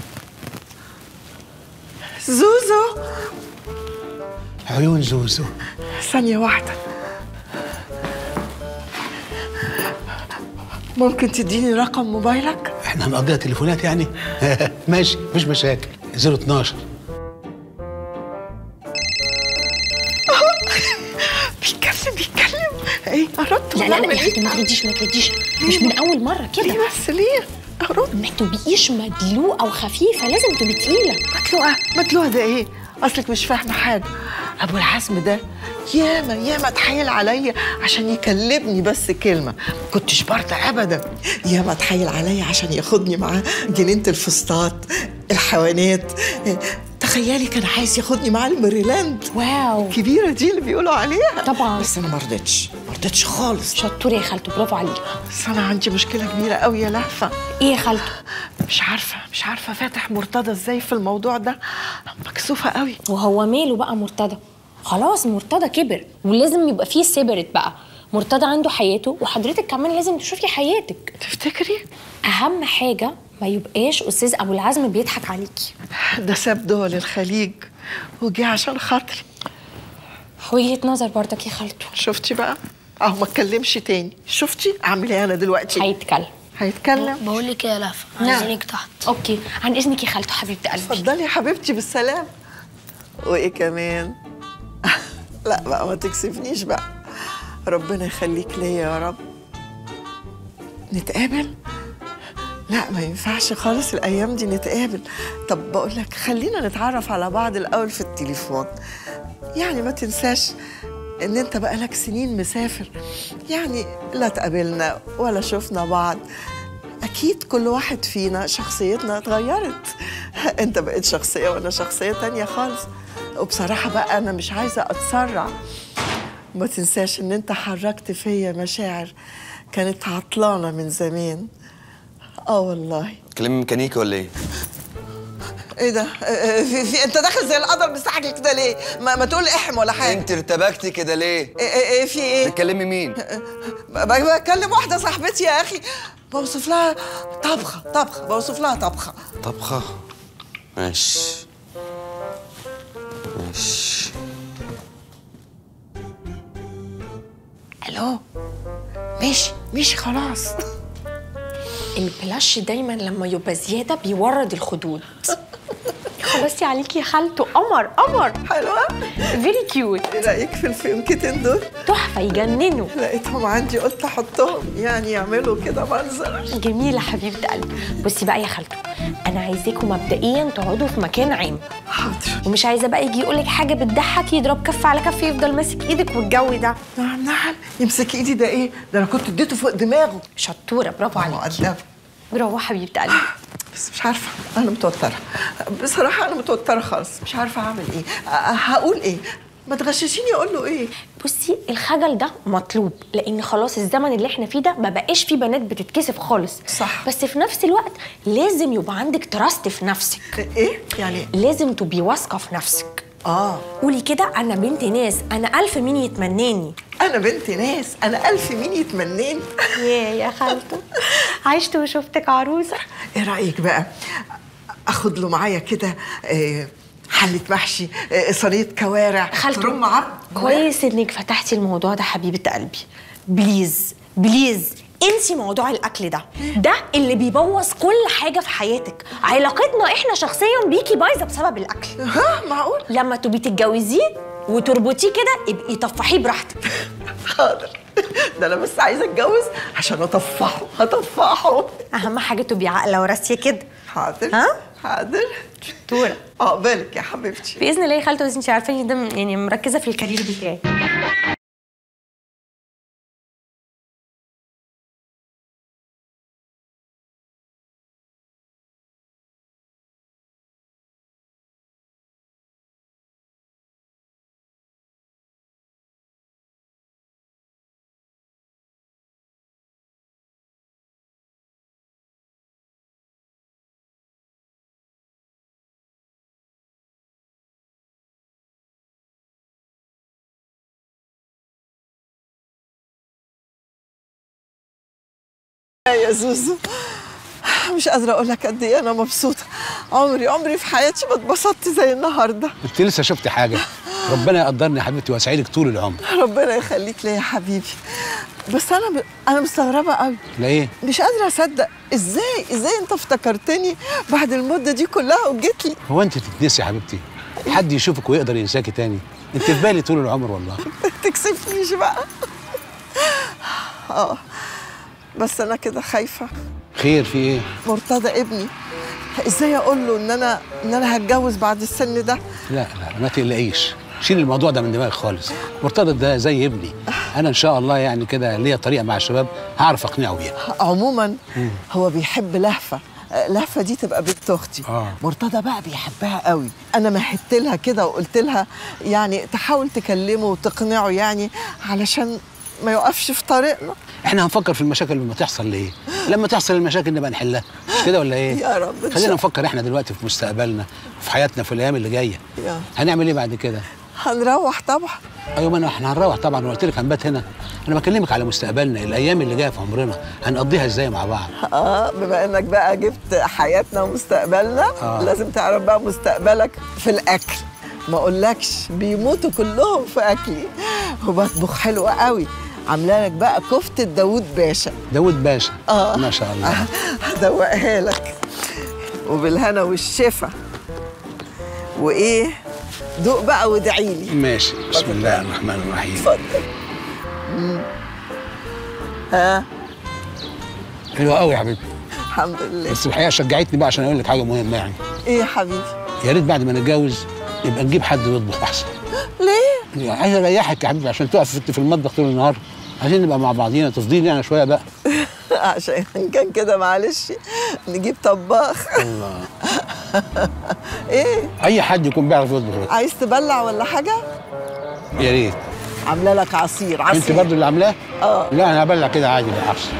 Speaker 4: زوزو
Speaker 11: عيون زوزو
Speaker 4: ثانية واحدة ممكن تديني رقم موبايلك؟
Speaker 11: احنا هنقضيها تليفونات يعني ماشي مفيش مشاكل 012
Speaker 4: بيتكلم بيتكلم ايه قربت
Speaker 1: لا لا لا يا اختي ما ترديش ما ترديش مش من اول مره كده
Speaker 4: ليه بس ليه؟
Speaker 1: ارد ما تبقيش مدلوقه وخفيفه لازم تبقي تقيله
Speaker 4: مدلوقه مدلوقه ده ايه؟ اصلك مش فاهمه حاجه ابو الحزم ده ياما ياما اتحايل عليا عشان يكلمني بس كلمه ما كنتش برضى ابدا ياما اتحايل عليا عشان ياخدني معاه جنينه الفسطاط الحيوانات تخيلي كان عايز ياخدني معاه الميريلاند
Speaker 1: واو
Speaker 4: كبيره دي اللي بيقولوا عليها
Speaker 1: طبعا
Speaker 4: بس انا ما رضيتش ما رضيتش خالص
Speaker 1: شطوره يا خالته برافو عليكي
Speaker 4: بس انا عندي مشكله كبيره قوي يا لهفه
Speaker 1: ايه يا خالته
Speaker 4: مش عارفه مش عارفه فاتح مرتضى ازاي في الموضوع ده مكسوفه قوي
Speaker 1: وهو ماله بقى مرتضى خلاص مرتضى كبر ولازم يبقى فيه سيبرت بقى مرتضى عنده حياته وحضرتك كمان لازم تشوفي حياتك
Speaker 4: تفتكري
Speaker 1: اهم حاجه ما يبقاش استاذ ابو العزم بيضحك عليكي
Speaker 4: ده ساب دول الخليج وجه عشان خاطري
Speaker 1: وجهه نظر برضك يا خالته
Speaker 4: شفتي بقى اهو ما اتكلمش تاني شفتي اعمل ايه انا دلوقتي
Speaker 1: هيتكلم
Speaker 4: هيتكلم
Speaker 15: بقول لك يا لهفه
Speaker 1: نعم.
Speaker 15: عايزينك تحت
Speaker 1: اوكي عن اذنك يا خالته حبيبه قلبي
Speaker 4: اتفضلي يا حبيبتي بالسلام وايه كمان لا بقى ما تكسفنيش بقى ربنا يخليك ليا يا رب نتقابل لا ما ينفعش خالص الايام دي نتقابل طب بقول لك خلينا نتعرف على بعض الاول في التليفون يعني ما تنساش ان انت بقالك سنين مسافر يعني لا تقابلنا ولا شفنا بعض اكيد كل واحد فينا شخصيتنا اتغيرت انت بقيت شخصيه وانا شخصيه تانية خالص وبصراحه بقى انا مش عايزه اتسرع ما تنساش ان انت حركت فيا مشاعر كانت عطلانه من زمان اه والله
Speaker 16: كلام ميكانيكي ولا ايه؟
Speaker 4: ايه ده آه، آه، في, في انت داخل زي القدر مستعجل كده ليه ما, ما تقول احم ولا حاجه
Speaker 16: انت ارتبكتي كده ليه؟
Speaker 4: ايه ايه إيه في ايه
Speaker 16: بتكلمي مين؟
Speaker 4: ب- بكلم واحده صاحبتي يا اخي بوصف لها طبخه طبخه بوصف لها طبخه
Speaker 16: طبخة ماشي ماشي
Speaker 4: الو ماشي ماشي خلاص
Speaker 1: البلاش دايما لما يبقى زياده بيورد الخدود خلاصي عليكي يا خالته قمر قمر
Speaker 4: حلوه
Speaker 1: فيري كيوت
Speaker 4: ايه رايك في الفيونكتين دول
Speaker 1: تحفه يجننوا
Speaker 4: لقيتهم عندي قلت احطهم يعني يعملوا كده منظر
Speaker 1: جميله حبيبه قلبي بصي بقى يا خالته انا عايزاكم مبدئيا تقعدوا في مكان عام
Speaker 4: حاضر
Speaker 1: ومش عايزه بقى يجي يقولك حاجه بتضحك يضرب كف على كف يفضل ماسك ايدك والجو ده
Speaker 4: نعم نعم يمسك ايدي ده ايه ده انا كنت اديته فوق دماغه
Speaker 1: شطوره برافو عليكي
Speaker 4: مؤدبه
Speaker 1: برافو حبيبه قلبي
Speaker 4: بس مش عارفه انا متوتره بصراحه انا متوتره خالص مش عارفه اعمل ايه أ- هقول ايه ما تغششيني اقول له ايه
Speaker 1: بصي الخجل ده مطلوب لان خلاص الزمن اللي احنا فيه ده ما بقاش فيه بنات بتتكسف خالص
Speaker 4: صح.
Speaker 1: بس في نفس الوقت لازم يبقى عندك تراست في نفسك
Speaker 4: ايه يعني
Speaker 1: لازم تبقي واثقه في نفسك
Speaker 4: اه
Speaker 1: قولي كده انا بنت ناس انا الف مين يتمناني
Speaker 4: انا بنت ناس انا الف مين يتمناني
Speaker 1: يا يا خالته عشت وشفتك عروسه
Speaker 4: ايه رايك بقى اخد له معايا كده آه، حله محشي آه، صينيه كوارع
Speaker 1: خالته
Speaker 4: رم عبد
Speaker 1: كويس انك فتحتي الموضوع ده حبيبه قلبي بليز بليز انسي موضوع الاكل ده ده اللي بيبوظ كل حاجه في حياتك علاقتنا احنا شخصيا بيكي بايظه بسبب الاكل
Speaker 4: ها معقول
Speaker 1: لما تبقي تتجوزيه وتربطيه كده ابقي طفحيه براحتك
Speaker 4: حاضر ده انا بس عايزه اتجوز عشان اطفحه هطفحه
Speaker 1: اهم حاجه تبقي عاقله وراسيه كده
Speaker 4: حاضر
Speaker 1: ها
Speaker 4: حاضر
Speaker 1: شطوره
Speaker 4: عقبالك يا حبيبتي
Speaker 1: باذن الله يا خالته بس انت عارفه ان ده يعني مركزه في الكارير بتاعي
Speaker 4: يا زوزو مش قادرة أقول لك قد إيه أنا مبسوطة عمري عمري في حياتي ما اتبسطت زي النهاردة
Speaker 17: انت لسه شفت حاجه ربنا يقدرني يا حبيبتي ويسعدك طول العمر
Speaker 4: ربنا يخليك ليا يا حبيبي بس أنا ب... أنا مستغربة قوي
Speaker 17: لا ايه
Speaker 4: مش قادرة أصدق إزاي إزاي أنت افتكرتني بعد المدة دي كلها وجيت لي
Speaker 17: هو انت تتنسي يا حبيبتي حد يشوفك ويقدر ينساكي تاني انت في بالي طول العمر والله
Speaker 4: تكسفنيش بقى اه بس أنا كده خايفة
Speaker 17: خير في ايه
Speaker 4: مرتضى ابني ازاي اقول له ان انا ان انا هتجوز بعد السن ده
Speaker 17: لا لا ما تقلقيش شيل الموضوع ده من دماغك خالص مرتضى ده زي ابني انا ان شاء الله يعني كده ليا طريقه مع الشباب هعرف اقنعه بيها
Speaker 4: عموما
Speaker 17: مم.
Speaker 4: هو بيحب لهفه آه، لهفه دي تبقى بنت اختي
Speaker 17: آه.
Speaker 4: مرتضى بقى بيحبها قوي انا مهدت لها كده وقلت لها يعني تحاول تكلمه وتقنعه يعني علشان ما يقفش في طريقنا
Speaker 17: احنا هنفكر في المشاكل لما تحصل ليه لما تحصل المشاكل نبقى نحلها مش كده ولا ايه
Speaker 4: يا رب إن
Speaker 17: خلينا
Speaker 4: شاء-
Speaker 17: نفكر احنا دلوقتي في مستقبلنا في حياتنا في الايام اللي جايه
Speaker 4: يا.
Speaker 17: هنعمل ايه بعد كده
Speaker 4: هنروح طبعا
Speaker 17: ايوه ما أنا- احنا هنروح طبعا وقلت لك هنبات هنا انا بكلمك على مستقبلنا الايام اللي جايه في عمرنا هنقضيها ازاي مع بعض
Speaker 4: اه بما انك بقى جبت حياتنا ومستقبلنا
Speaker 17: آه.
Speaker 4: آه. لازم تعرف بقى مستقبلك في الاكل ما اقولكش بيموتوا كلهم في اكلي وبطبخ حلو قوي عامله لك بقى كفته داوود باشا
Speaker 17: داود باشا
Speaker 4: اه
Speaker 17: ما شاء الله
Speaker 4: هدوقها لك وبالهنا والشفا وايه دوق بقى وادعي لي
Speaker 17: ماشي بسم الله الرحمن الرحيم
Speaker 4: اتفضل مم. ها
Speaker 17: حلوه قوي يا حبيبي
Speaker 4: الحمد لله
Speaker 17: بس الحقيقه شجعتني بقى عشان اقول لك حاجه مهمه يعني
Speaker 4: ايه يا حبيبي
Speaker 17: يا ريت بعد ما نتجوز يبقى نجيب حد يطبخ احسن
Speaker 4: ليه
Speaker 17: يعني عايز اريحك يا حبيبي عشان تقف في- في المطبخ طول النهار عايزين نبقى مع بعضينا تفضيل يعني شويه بقى
Speaker 4: عشان كان كده معلش نجيب طباخ
Speaker 17: الله
Speaker 4: ايه
Speaker 17: اي حد يكون بيعرف يطبخ
Speaker 4: عايز تبلع ولا حاجه
Speaker 17: يا ريت
Speaker 4: عامله لك عصير عصير
Speaker 17: انت برضو اللي عاملاه
Speaker 4: اه
Speaker 17: لا انا هبلع كده عادي بقى احسن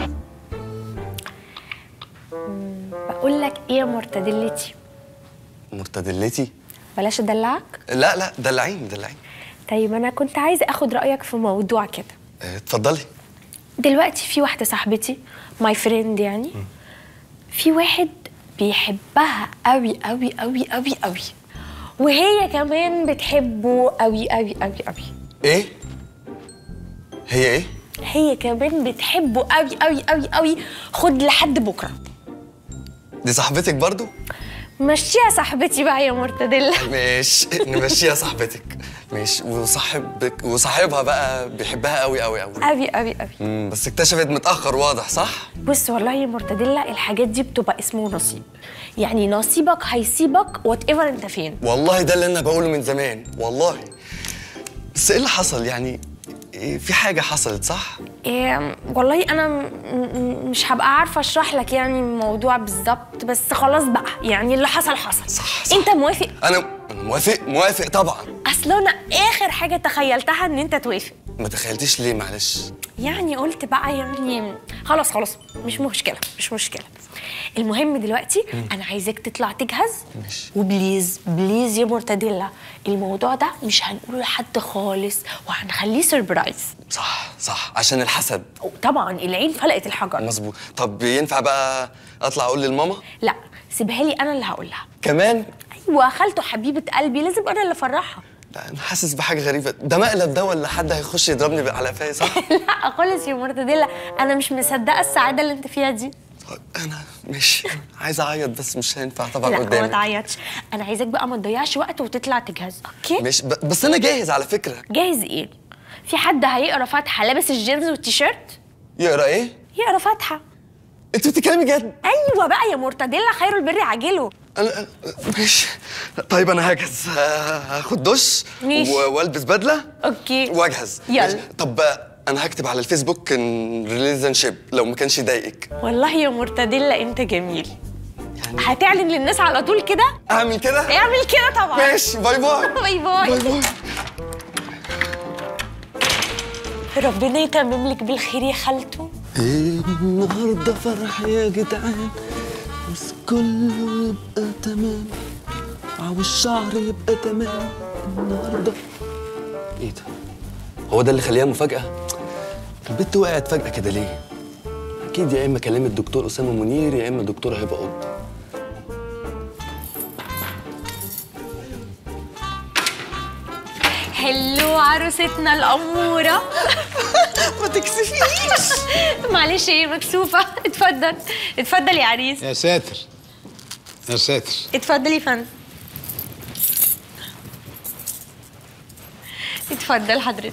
Speaker 1: بقول لك ايه يا مرتدلتي
Speaker 16: مرتدلتي
Speaker 1: بلاش ادلعك
Speaker 16: لا لا دلعيني دلعيني
Speaker 1: طيب انا كنت عايزه اخد رايك في موضوع كده
Speaker 16: اه، اتفضلي
Speaker 1: دلوقتي في واحده صاحبتي ماي فريند يعني في واحد بيحبها قوي قوي قوي قوي قوي وهي كمان بتحبه قوي قوي قوي قوي
Speaker 16: ايه هي ايه
Speaker 1: هي كمان بتحبه قوي قوي قوي قوي خد لحد بكره
Speaker 16: دي صاحبتك برضو
Speaker 1: مشيها صاحبتي بقى يا مرتدله
Speaker 16: ماشي نمشيها صاحبتك ماشي وصاحبك وصاحبها بقى بيحبها قوي قوي قوي
Speaker 1: قوي قوي قوي
Speaker 16: مم، بس اكتشفت متأخر واضح صح؟
Speaker 1: بص والله يا مرتدله الحاجات دي بتبقى اسمه نصيب يعني نصيبك هيسيبك وات ايفر انت فين
Speaker 16: والله ده اللي انا بقوله من زمان والله بس ايه اللي حصل يعني إيه في حاجة حصلت صح؟
Speaker 1: إيه والله انا م- م- مش هبقى عارفه اشرح لك يعني الموضوع بالظبط بس خلاص بقى يعني اللي حصل حصل صح صح. انت موافق
Speaker 16: انا موافق موافق طبعا
Speaker 1: اصل انا اخر حاجه تخيلتها ان انت توافق
Speaker 16: ما تخيلتيش ليه معلش
Speaker 1: يعني قلت بقى يعني خلاص خلاص مش مشكله مش مشكله المهم دلوقتي
Speaker 16: مم.
Speaker 1: انا عايزاك تطلع تجهز
Speaker 16: ماشي
Speaker 1: وبليز بليز يا مرتدله الموضوع ده مش هنقوله لحد خالص وهنخليه سربرايز
Speaker 16: صح صح عشان الحسد
Speaker 1: طبعا العين فلقت الحجر
Speaker 16: مظبوط طب ينفع بقى اطلع اقول للماما
Speaker 1: لا سيبها لي انا اللي هقول لها
Speaker 16: كمان
Speaker 1: ايوه خالته حبيبه قلبي لازم انا اللي افرحها
Speaker 16: انا حاسس بحاجه غريبه ده مقلب ده ولا حد هيخش يضربني على قفاي صح
Speaker 1: لا خالص يا مرتديلا انا مش مصدقه السعاده اللي انت فيها دي
Speaker 16: مش عايز اعيط بس مش هينفع طبعا
Speaker 1: لا ما
Speaker 16: قدامك
Speaker 1: تعيطش انا عايزاك بقى ما تضيعش وقت وتطلع تجهز اوكي
Speaker 16: مش ب... بس انا جاهز على فكره
Speaker 1: جاهز ايه في حد هيقرا فاتحه لابس الجينز والتيشيرت
Speaker 16: يقرا ايه
Speaker 1: يقرا فاتحه
Speaker 16: انت بتتكلمي جد
Speaker 1: ايوه بقى يا مرتديلا خير البر عاجله
Speaker 16: أنا... ماشي طيب انا هجهز ه- هاخد دش
Speaker 1: ماشي.
Speaker 16: و... والبس بدله
Speaker 1: اوكي
Speaker 16: واجهز
Speaker 1: يلا.
Speaker 16: ماشي. طب انا هكتب على الفيسبوك ريليشن شيب لو ما كانش يضايقك
Speaker 1: والله يا مرتديلا انت جميل هتعلن للناس على طول كده
Speaker 16: اعمل كده
Speaker 1: اعمل كده طبعا
Speaker 16: ماشي باي باي
Speaker 1: باي باي
Speaker 16: باي باي
Speaker 1: ربنا يتمم لك بالخير يا خالته
Speaker 16: النهارده فرح يا جدعان بس كله يبقى تمام والشعر يبقى تمام النهارده ايه ده؟ هو ده اللي خليها مفاجأة؟ البت وقعت فجأة كده ليه؟ أكيد يا إما كلام الدكتور أسامة منير يا إما الدكتور هبة قط
Speaker 1: هلو عروستنا الأمورة
Speaker 4: ما تكسفيش
Speaker 1: معلش هي مكسوفة اتفضل اتفضل يا عريس
Speaker 17: يا ساتر يا ساتر
Speaker 1: اتفضل يا فندم اتفضل حضرتك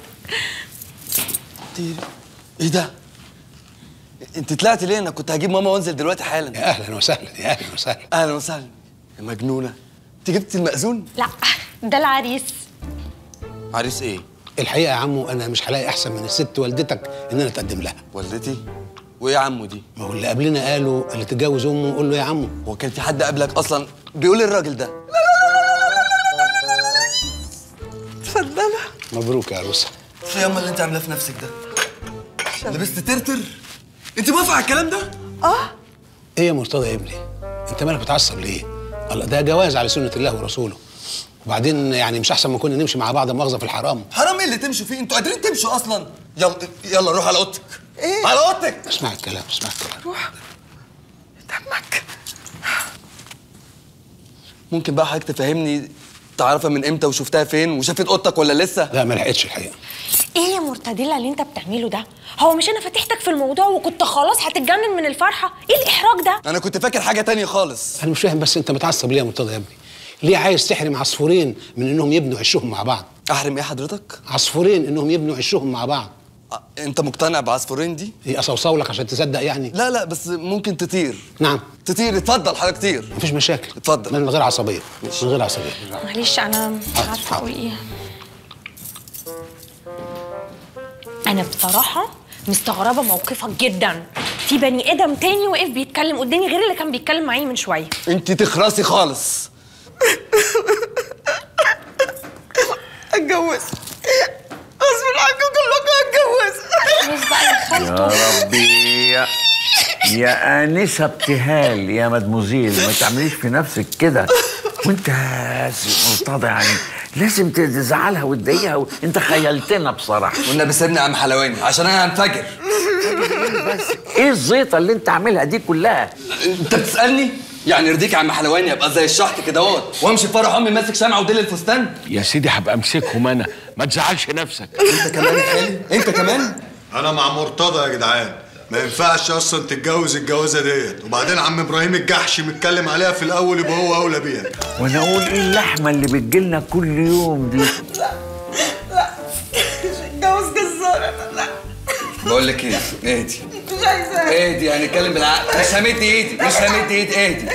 Speaker 16: إيه ده؟ أنت طلعتي ليه؟ أنا كنت هجيب ماما وأنزل دلوقتي حالا
Speaker 17: يا أهلا وسهلا يا أهلا وسهلا
Speaker 16: أهلا وسهلا يا مجنونة أنت جبتي المأذون؟
Speaker 1: لا ده العريس
Speaker 16: عريس إيه؟
Speaker 17: الحقيقة يا عمو أنا مش هلاقي أحسن من الست والدتك إن أنا أتقدم لها
Speaker 16: والدتي؟ وإيه يا عمو دي؟
Speaker 17: ما هو اللي قبلنا قالوا اللي تتجوز أمه قول له يا عمو
Speaker 16: هو كان في حد قبلك أصلا بيقول الراجل ده
Speaker 4: اتفضلوا
Speaker 17: مبروك يا عروسة
Speaker 16: إيه يا أما اللي أنت عاملاه في نفسك ده؟ لبست ترتر؟ أنت موافقة على الكلام ده؟
Speaker 4: اه
Speaker 17: إيه يا مرتضى يا ابني أنت مالك بتعصب ليه؟ الله ده جواز على سنة الله ورسوله وبعدين يعني مش أحسن ما كنا نمشي مع بعض مؤاخذة في الحرام
Speaker 16: حرام ايه اللي تمشوا فيه؟ انتوا قادرين تمشوا اصلا؟ يلا يلا روح على اوضتك ايه؟ على اوضتك
Speaker 17: اسمع الكلام اسمع الكلام
Speaker 4: روح دمك
Speaker 16: ممكن بقى حضرتك تفهمني تعرفها من امتى وشفتها فين وشافت اوضتك ولا لسه؟
Speaker 17: لا ما لحقتش الحقيقة
Speaker 1: ايه يا مرتديلا اللي انت بتعمله ده هو مش انا فتحتك في الموضوع وكنت خلاص هتتجنن من الفرحة ايه الإحراج ده
Speaker 16: انا كنت فاكر حاجه تانية خالص
Speaker 17: أنا مش فاهم بس أنت متعصب ليه يا مرتضى يا ابني؟ ليه عايز تحرم عصفورين من إنهم يبنوا عشهم مع بعض؟
Speaker 16: احرم ايه حضرتك؟
Speaker 17: عصفورين إنهم يبنوا عشهم مع بعض
Speaker 16: انت مقتنع بعصفورين دي؟
Speaker 17: هي أصوصو لك عشان تصدق يعني؟
Speaker 16: لا لا بس ممكن تطير
Speaker 17: نعم
Speaker 16: تطير اتفضل حضرتك طير
Speaker 17: مفيش مشاكل
Speaker 16: اتفضل
Speaker 17: من غير عصبية من غير عصبية
Speaker 1: معلش انا مش عارفه اقول ايه انا بصراحه مستغربه موقفك جدا في بني ادم تاني واقف بيتكلم قدامي غير اللي كان بيتكلم معايا من شويه
Speaker 16: انت تخرسي خالص
Speaker 4: اتجوز غصب عنكم كلكم اتجوز
Speaker 1: خلاص بقى يا
Speaker 6: يا ربي يا, يا آنسة ابتهال يا مدموزيل ما تعمليش في نفسك كده وانت يا سي مرتضى يعني لازم تزعلها وتضايقها و... انت خيلتنا بصراحة
Speaker 16: والنبي سيبني يا عم حلواني عشان انا هنفجر
Speaker 6: ايه الزيطة اللي انت عاملها دي كلها
Speaker 16: انت بتسالني يعني يرضيك يا عم حلواني ابقى زي الشحط كده اهوت وامشي في فرح امي ماسك شمعه وديل الفستان
Speaker 3: يا سيدي هبقى امسكهم انا ما تزعلش نفسك
Speaker 16: انت كمان يا خالي انت كمان
Speaker 5: انا مع مرتضى يا جدعان ما ينفعش اصلا تتجوز الجوازه ديت وبعدين عم ابراهيم الجحشي متكلم عليها في الاول يبقى هو اولى بيها
Speaker 6: وانا اقول ايه اللحمة اللي بتجيلنا كل يوم دي
Speaker 4: اتجوز جزارة لا
Speaker 16: بقول لك ايه اهدي
Speaker 4: مش عايزة
Speaker 16: اهدي هنتكلم بالعقل مش همد ايدي مش همد ايدي اهدي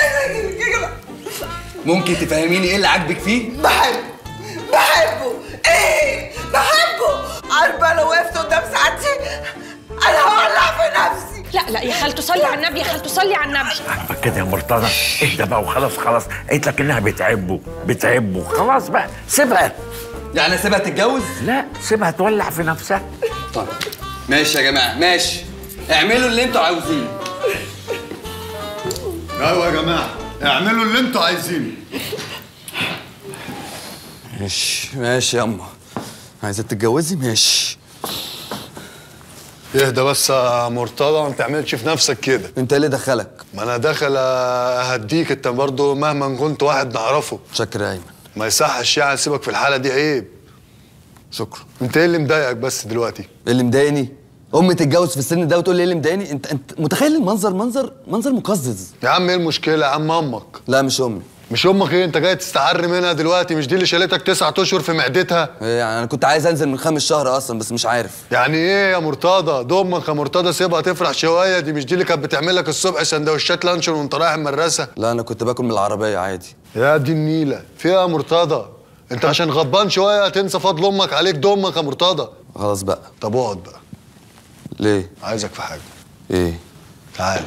Speaker 16: ممكن تفهميني ايه اللي عاجبك فيه؟
Speaker 4: بحبه بحبه ايه بحبه عارفه لو وقفت قدام ساعتي انا هولع في نفسي
Speaker 1: لا لا يا خالته صلي على النبي يا خالته صلي على النبي
Speaker 6: كده يا مرتضى اهدى بقى وخلاص خلاص قلت لك انها بتعبه بتعبه خلاص بقى سيبها
Speaker 16: يعني اسيبها تتجوز؟
Speaker 6: لا سيبها تولع في نفسها
Speaker 16: طيب ماشي يا جماعه ماشي اعملوا اللي انتوا عاوزينه
Speaker 5: ايوه يا جماعه اعملوا اللي انتوا عايزينه
Speaker 16: ماشي ماشي يا اما عايزه تتجوزي ماشي
Speaker 5: اهدى بس يا مرتضى ما تعملش في نفسك كده
Speaker 16: انت ايه اللي دخلك
Speaker 5: ما انا داخل اهديك انت برضه مهما كنت واحد نعرفه
Speaker 16: شكرا يا ايمن
Speaker 18: ما يصحش يعني سيبك في الحاله دي عيب
Speaker 19: شكرا
Speaker 18: انت ايه اللي مضايقك بس دلوقتي
Speaker 19: ايه اللي مضايقني امي تتجوز في السن ده وتقول لي ايه اللي مضايقني انت انت متخيل المنظر منظر منظر مقزز
Speaker 18: يا عم ايه المشكله يا عم امك
Speaker 19: لا مش امي
Speaker 18: مش امك ايه انت جاي تستعر منها دلوقتي مش دي اللي شالتك تسعة اشهر في معدتها
Speaker 19: إيه يعني انا كنت عايز انزل من خامس شهر اصلا بس مش عارف
Speaker 18: يعني ايه يا مرتضى ده امك يا مرتضى سيبها تفرح شويه دي مش دي اللي كانت بتعمل لك الصبح سندوتشات لانشون وانت رايح المدرسه
Speaker 19: لا انا كنت باكل من العربيه عادي
Speaker 18: يا دي النيله فيها يا مرتضى انت عشان غضبان شويه تنسى فضل امك عليك ده امك يا مرتضى
Speaker 19: خلاص بقى
Speaker 18: طب اقعد بقى
Speaker 19: ليه
Speaker 18: عايزك في حاجه
Speaker 19: ايه
Speaker 18: تعالى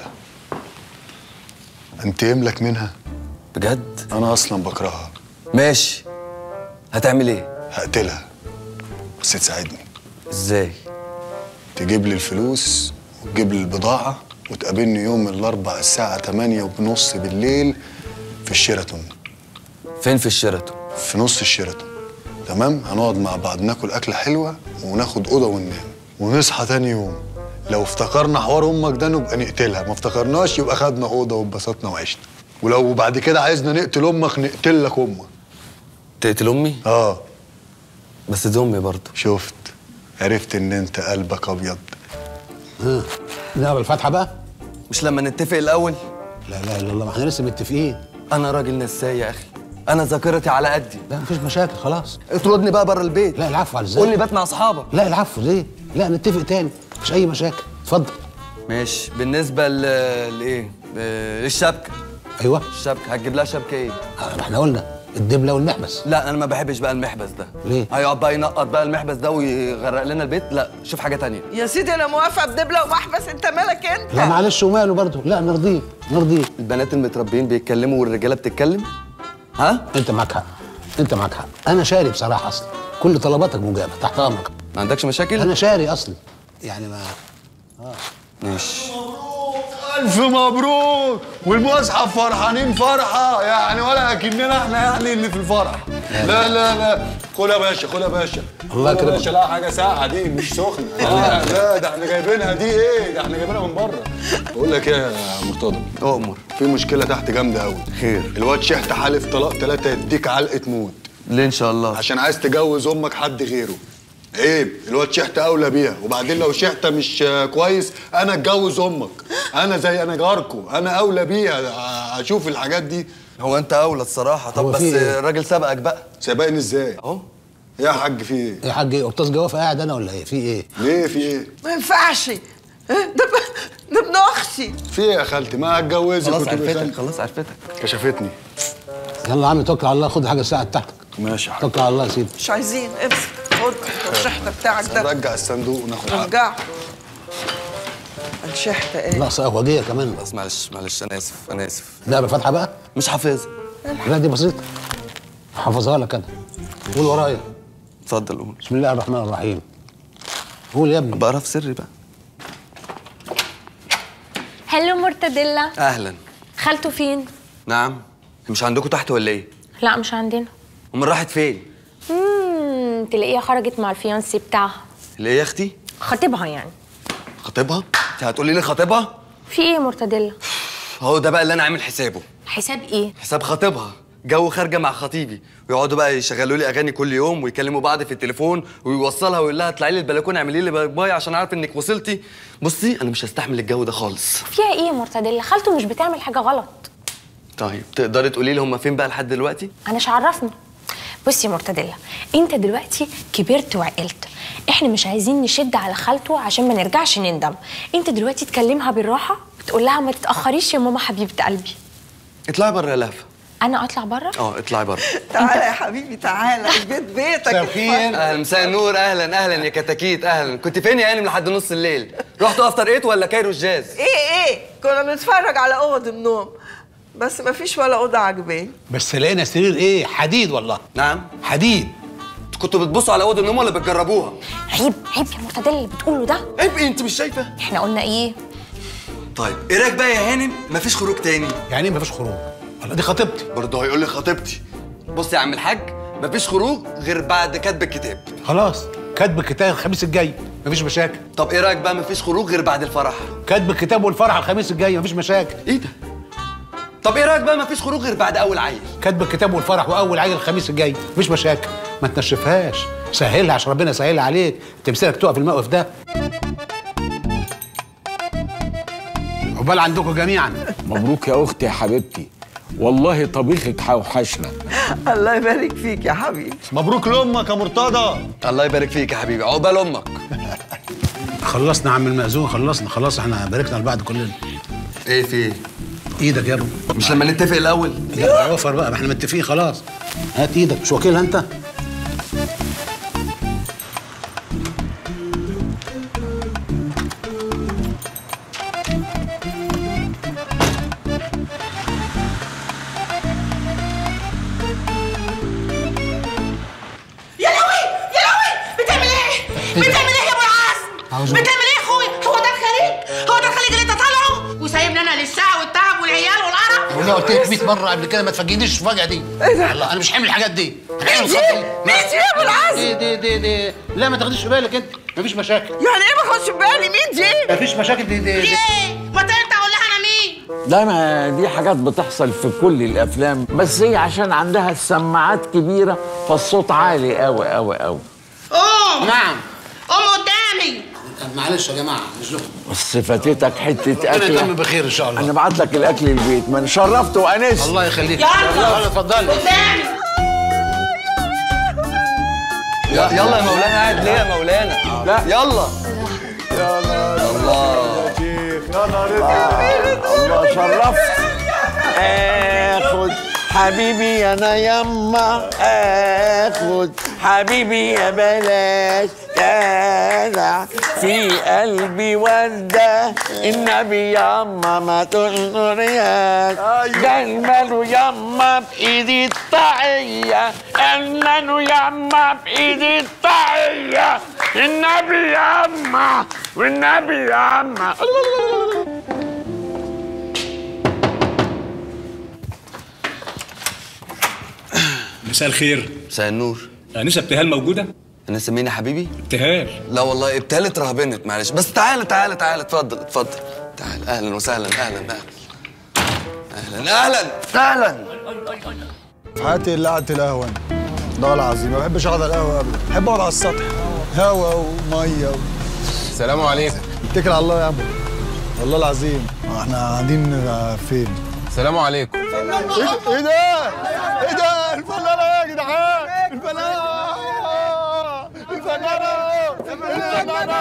Speaker 18: انت املك منها
Speaker 19: بجد
Speaker 18: انا اصلا بكرهها
Speaker 19: ماشي هتعمل ايه
Speaker 18: هقتلها بس تساعدني
Speaker 19: ازاي
Speaker 18: تجيب لي الفلوس وتجيب لي البضاعه وتقابلني يوم الاربع الساعه 8 ونص بالليل في الشيراتون
Speaker 19: فين في الشيراتون
Speaker 18: في نص الشيراتون تمام هنقعد مع بعض ناكل اكله حلوه وناخد اوضه وننام ونصحى تاني يوم لو افتكرنا حوار امك ده نبقى نقتلها ما افتكرناش يبقى خدنا اوضه واتبسطنا وعشنا ولو بعد كده عايزنا نقتل امك نقتل لك امك
Speaker 19: تقتل امي
Speaker 18: اه
Speaker 19: بس دي امي برضه
Speaker 18: شفت عرفت ان انت قلبك ابيض
Speaker 17: ها نقرا الفاتحه بقى
Speaker 19: مش لما نتفق الاول
Speaker 17: لا لا الا الله ما احنا لسه متفقين
Speaker 19: انا راجل نساي يا اخي انا ذاكرتي على قدي
Speaker 17: لا مفيش مشاكل خلاص
Speaker 19: اطردني بقى بره البيت
Speaker 17: لا العفو على ازاي
Speaker 19: قول لي بات مع اصحابك
Speaker 17: لا العفو ليه لا نتفق تاني مفيش اي مشاكل اتفضل
Speaker 19: ماشي بالنسبه ل لايه آه، للشبكه
Speaker 17: ايوه
Speaker 19: الشبكه هتجيب لها شبكه ايه
Speaker 17: ما احنا قلنا الدبله والمحبس
Speaker 19: لا انا ما بحبش بقى المحبس ده
Speaker 17: ليه
Speaker 19: هيقعد بقى ينقط بقى المحبس ده ويغرق لنا البيت لا شوف حاجه تانية
Speaker 4: يا سيدي انا موافقه بدبله ومحبس انت مالك انت
Speaker 17: لا معلش وماله برضه لا نرضيه نرضيه
Speaker 19: البنات المتربيين بيتكلموا والرجاله بتتكلم ها
Speaker 17: انت معاك حق انت معاك حق انا شاري بصراحه اصلا كل طلباتك مجابه تحت امرك
Speaker 19: ما عندكش مشاكل
Speaker 17: انا شاري اصلا يعني ما
Speaker 19: ماشي
Speaker 18: الف مبروك والمصحف فرحانين فرحه يعني ولا اكننا احنا يعني اللي في الفرح لا لا لا خد يا باشا خد يا باشا
Speaker 17: الله
Speaker 18: خد يا
Speaker 17: يكرمك.
Speaker 18: باشا لا حاجه ساقعه دي مش سخنه لا لا ده احنا جايبينها دي ايه ده احنا جايبينها من بره بقول لك ايه يا مرتضى
Speaker 19: اؤمر
Speaker 18: في مشكله تحت جامده قوي
Speaker 19: خير
Speaker 18: الواد شحت حالف طلاق ثلاثه يديك علقه موت
Speaker 19: ليه ان شاء الله
Speaker 18: عشان عايز تجوز امك حد غيره عيب الواد شحته اولى بيها وبعدين لو شحته مش آه، كويس انا اتجوز امك انا زي انا جاركو انا اولى بيها آه، اشوف الحاجات دي
Speaker 19: هو انت اولى الصراحه طب
Speaker 17: هو
Speaker 19: بس
Speaker 17: في إيه؟
Speaker 19: الراجل سبقك بقى
Speaker 18: سبقني ازاي
Speaker 19: اهو
Speaker 18: إيه يا حاج في ايه
Speaker 17: يا حاج ايه قرطاس جوافه قاعد انا ولا ايه في ايه
Speaker 18: ليه في ايه
Speaker 4: ما ينفعش ده ب- ده ابن اختي
Speaker 18: في ايه يا خالتي ما هتجوزك
Speaker 19: خلاص
Speaker 18: وتبقي
Speaker 19: عرفتك
Speaker 18: خالتي.
Speaker 19: خلاص عرفتك
Speaker 18: كشفتني
Speaker 17: يلا يا عم توكل على الله خد حاجه الساعه بتاعتك
Speaker 18: ماشي يا حاج
Speaker 17: توكل على الله يا سيدي
Speaker 4: مش عايزين امسك خد الشحته بتاعك ده
Speaker 18: نرجع الصندوق وناخد حقك
Speaker 4: رجعه الشحته ايه
Speaker 17: ناقصه قهوجيه كمان
Speaker 19: بس معلش معلش انا اسف انا اسف
Speaker 17: نقرا الفاتحه بقى
Speaker 19: مش حافظها
Speaker 17: لا دي بسيطه حافظها لك انا قول ورايا
Speaker 19: اتفضل قول
Speaker 17: بسم الله الرحمن الرحيم قول يا ابني
Speaker 19: بقرا في سري بقى
Speaker 1: هلو مرتديلا
Speaker 19: اهلا
Speaker 1: خالته فين
Speaker 19: نعم مش عندكم تحت ولا ايه
Speaker 1: لا مش عندنا
Speaker 19: امال راحت فين
Speaker 1: امم تلاقيها خرجت مع الفيانسي بتاعها
Speaker 19: ليه يا اختي
Speaker 1: خطيبها يعني
Speaker 19: خطيبها انت هتقولي لي خطيبها
Speaker 1: في ايه يا مرتديلا
Speaker 19: هو ده بقى اللي انا عامل حسابه
Speaker 1: حساب ايه
Speaker 19: حساب خطيبها جو خارجه مع خطيبي ويقعدوا بقى يشغلوا لي اغاني كل يوم ويكلموا بعض في التليفون ويوصلها ويقول لها اطلعي لي البلكونه اعملي لي باي عشان اعرف انك وصلتي بصي انا مش هستحمل الجو ده خالص
Speaker 1: فيها ايه يا مرتديلا خالته مش بتعمل حاجه غلط
Speaker 19: طيب تقدري تقولي لي هم فين بقى لحد دلوقتي
Speaker 1: انا مش عرفني بصي يا مرتديلا انت دلوقتي كبرت وعقلت احنا مش عايزين نشد على خالته عشان ما نرجعش نندم انت دلوقتي تكلمها بالراحه وتقول لها ما تتاخريش يا ماما حبيبه قلبي
Speaker 19: اطلعي بره يا لهفه
Speaker 1: انا اطلع بره
Speaker 19: اه اطلعي بره
Speaker 4: تعالى يا حبيبي تعالى البيت بيتك
Speaker 19: اهلا مساء النور اهلا اهلا يا كتاكيت اهلا كنت فين يا هانم لحد نص الليل رحتوا افتر ايت ولا كايرو الجاز
Speaker 4: ايه ايه كنا بنتفرج على اوض النوم بس ما فيش ولا اوضه عجباني
Speaker 17: بس لقينا سرير ايه حديد والله
Speaker 19: نعم
Speaker 17: حديد
Speaker 19: كنتوا بتبصوا على اوضه النوم ولا بتجربوها
Speaker 1: عيب عيب يا مرتديلا اللي بتقوله ده
Speaker 19: عيب ايه انت مش شايفه
Speaker 1: احنا قلنا ايه
Speaker 19: طيب ايه رايك بقى يا هانم مفيش خروج تاني
Speaker 17: يعني ايه مفيش خروج والله دي خطيبتي
Speaker 19: برضه هيقول لي خطيبتي بص يا عم الحاج مفيش خروج غير بعد كتب الكتاب
Speaker 17: خلاص كاتب الكتاب الخميس الجاي مفيش مشاكل
Speaker 19: طب ايه رايك بقى مفيش خروج غير بعد الفرح
Speaker 17: كاتب الكتاب والفرح الخميس الجاي مفيش مشاكل
Speaker 19: ايه ده طب ايه رايك بقى مفيش خروج غير بعد اول عيل
Speaker 17: كاتب الكتاب والفرح واول عيل الخميس الجاي مفيش مشاكل ما تنشفهاش سهلها عشان ربنا يسهلها عليك تمثيلك تقف الموقف ده عقبال عندكم جميعا
Speaker 3: مبروك يا اختي يا حبيبتي والله طبيخك هيوحشنا
Speaker 4: الله يبارك فيك يا حبيبي
Speaker 18: مبروك لامك يا مرتضى
Speaker 19: الله يبارك فيك يا حبيبي عقبال امك
Speaker 17: خلصنا يا عم المأذون خلصنا خلاص احنا باركنا لبعض كلنا
Speaker 19: ايه في ايه
Speaker 17: ايدك يا ابني
Speaker 19: مش لما نتفق الاول
Speaker 17: لا اوفر بقى ما احنا متفقين خلاص هات ايدك مش وكيلها انت
Speaker 9: يا لهوي يا لهوي بتعمل ايه؟ بتعمل ايه يا ابو العزم؟
Speaker 17: عاوز-
Speaker 9: بتعمل ايه يا اخويا؟ هو ده الخليج؟ هو ده الخليج اللي انت طالعه؟ وسايبني انا للساعة والتعب والعيال والقرف؟
Speaker 17: والله قلت لك 100 مره قبل كده ما تفاجئنيش الفجأة دي
Speaker 9: ايه ده؟
Speaker 17: والله انا مش حامل الحاجات دي
Speaker 9: مين دي؟ مين دي يا أبو العزم؟
Speaker 17: دي دي دي, دي. لا ما تاخديش في بالك انت مفيش مشاكل
Speaker 9: يعني ايه ما اخدش في بالي مين دي؟
Speaker 17: مفيش مشاكل دي دي,
Speaker 9: دي
Speaker 17: دي.
Speaker 9: ايه؟ ما انت انت اقول لها انا مين؟
Speaker 6: لا ما دي حاجات بتحصل في كل الافلام بس هي عشان عندها السماعات كبيره فالصوت عالي قوي قوي قوي
Speaker 9: قوم
Speaker 17: نعم
Speaker 9: قوم قدامي
Speaker 17: معلش يا جماعه مش لكم
Speaker 6: بس فاتتك حته
Speaker 17: ربنا
Speaker 6: اكله
Speaker 17: يتم بخير ان شاء الله
Speaker 6: انا بعت لك الاكل البيت من شرفت وانست
Speaker 17: الله يخليك
Speaker 9: يلا.
Speaker 17: يلا اتفضلي
Speaker 9: قدامي
Speaker 19: يلا يا مولانا قاعد ليه يا مولانا
Speaker 6: لا
Speaker 19: يلا
Speaker 18: الله
Speaker 6: الله شرفت اخد حبيبي انا يما اخد حبيبي يا بلاش جدع في قلبي وردة النبي يما ما تنورياش ده المال يما بايدي الطاعية المال يما بايدي الطاعية النبي يما والنبي يما
Speaker 12: مساء الخير
Speaker 19: مساء النور
Speaker 12: انسه ابتهال موجوده
Speaker 19: انسه مين يا حبيبي
Speaker 12: ابتهال
Speaker 19: لا والله ابتهال اترهبنت معلش بس تعالى تعالى تعالى اتفضل اتفضل تعال اهلا وسهلا اهلا اهلا اهلا اهلا اهلا
Speaker 18: حياتي اللي قعدت القهوه أنا. والله العظيم ما بحبش اقعد على القهوه ابدا بحب اقعد على السطح هوا وميه و...
Speaker 12: السلام عليكم
Speaker 18: اتكل على الله يا ابو والله العظيم احنا قاعدين آه، فين
Speaker 12: السلام عليكم
Speaker 18: ايه ده ايه ده ايه ده الفنانه يا جدعان الفنانه الفنانه الفنانه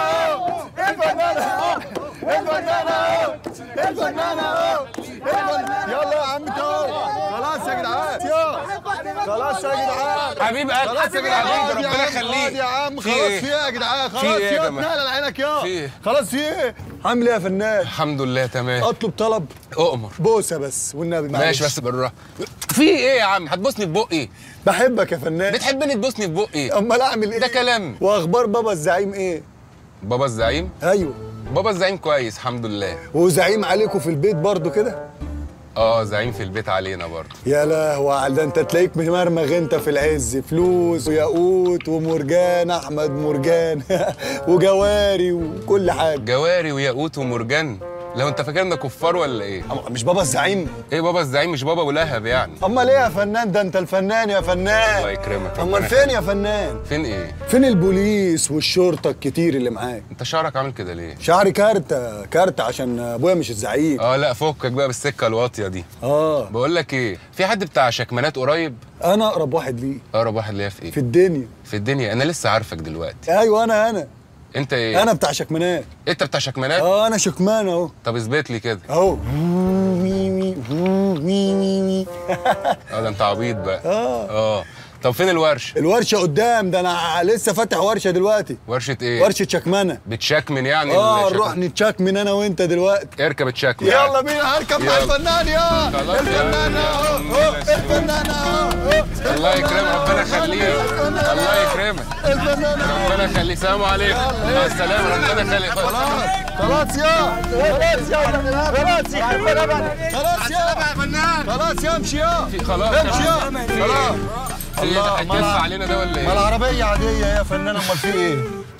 Speaker 18: الفنانه الفنانه الفنانه يلا يا عم تو خلاص يا جدعان يا خلاص يا جدعان
Speaker 12: حبيب قلبي
Speaker 18: خلاص يا
Speaker 12: حبيب
Speaker 18: جدعان
Speaker 12: قلبي،
Speaker 18: يا
Speaker 12: ربنا
Speaker 18: عم،
Speaker 12: يخليك.
Speaker 18: خلاص يا عم
Speaker 12: في
Speaker 18: خلاص
Speaker 12: إيه؟
Speaker 18: في ايه يا جدعان
Speaker 12: في
Speaker 18: خلاص
Speaker 12: إيه
Speaker 18: في
Speaker 12: يا
Speaker 18: ايه
Speaker 12: جماعة؟
Speaker 18: اتنقل على عينك يا
Speaker 12: في إيه؟
Speaker 18: خلاص في ايه عامل ايه يا فنان
Speaker 12: الحمد لله تمام
Speaker 18: اطلب طلب
Speaker 12: اؤمر
Speaker 18: بوسه بس والنبي معلش
Speaker 12: ماشي بس بالراحه في ايه يا عم هتبوسني في بقي
Speaker 18: بحبك يا فنان
Speaker 12: بتحبني تبوسني في بقي
Speaker 18: امال اعمل ايه
Speaker 12: ده كلام
Speaker 18: واخبار بابا الزعيم ايه
Speaker 12: بابا الزعيم
Speaker 18: ايوه
Speaker 12: بابا الزعيم كويس الحمد لله
Speaker 18: وزعيم عليكم في البيت برضو كده
Speaker 12: اه زعيم في البيت علينا برضه
Speaker 18: يا لهوي على ده انت تلاقيك ممرمغ انت في العز فلوس وياقوت ومرجان احمد مرجان وجواري وكل حاجه
Speaker 12: جواري وياقوت ومرجان لو انت فاكرنا كفار ولا ايه
Speaker 18: مش بابا الزعيم
Speaker 12: ايه بابا الزعيم مش بابا ولهب يعني
Speaker 18: امال ايه يا فنان ده انت الفنان يا فنان
Speaker 12: الله يكرمك
Speaker 18: امال
Speaker 12: ربنا
Speaker 18: فين يا
Speaker 12: يخليك.
Speaker 18: فنان
Speaker 12: فين ايه
Speaker 18: فين البوليس والشرطه الكتير اللي معاك
Speaker 12: انت شعرك عامل كده ليه
Speaker 18: شعري كارتة كارتة عشان ابويا مش الزعيم
Speaker 12: اه لا فكك بقى بالسكه الواطيه دي
Speaker 18: اه
Speaker 12: بقول لك ايه في حد بتاع شكمانات قريب
Speaker 18: انا اقرب واحد ليه
Speaker 12: اقرب واحد ليا في ايه
Speaker 18: في الدنيا
Speaker 12: في الدنيا انا لسه عارفك دلوقتي
Speaker 18: ايوه انا انا
Speaker 12: انت ايه
Speaker 18: انا بتاع شكمانات
Speaker 12: انت بتاع شكمانات
Speaker 18: اه انا شكمان اهو
Speaker 12: طب اثبت لي كده
Speaker 18: اهو مي مي مي مي مي
Speaker 12: اه ده انت عبيط بقى
Speaker 18: اه
Speaker 12: اه طب فين الورشه
Speaker 18: الورشه قدام ده انا لسه فاتح ورشه دلوقتي
Speaker 12: ورشه ايه
Speaker 18: ورشه شكمانه
Speaker 12: بتشكمن يعني
Speaker 18: اه
Speaker 12: الشكل-
Speaker 18: نروح نتشكمن انا وانت دلوقتي
Speaker 12: اركب الشكل
Speaker 18: يلا بينا هركب مع
Speaker 12: يلا.
Speaker 18: الفنان يا
Speaker 12: خلاص يا
Speaker 18: الفنان اهو أهو، الفنان اهو أهو.
Speaker 12: الله يكرمك ربنا يخليك الله يكرمك
Speaker 18: الفنان
Speaker 12: ربنا يخليك السلام عليكم مع السلامه ربنا يخليك
Speaker 18: خلاص خلاص يا خلاص يا خلاص يا خلاص يا خلاص يا امشي يا
Speaker 12: خلاص
Speaker 18: امشي يا خلاص
Speaker 12: ايه ده هيتجف علينا ده ولا
Speaker 18: ما
Speaker 12: ايه
Speaker 18: العربية عادية يا فنان امال في ايه؟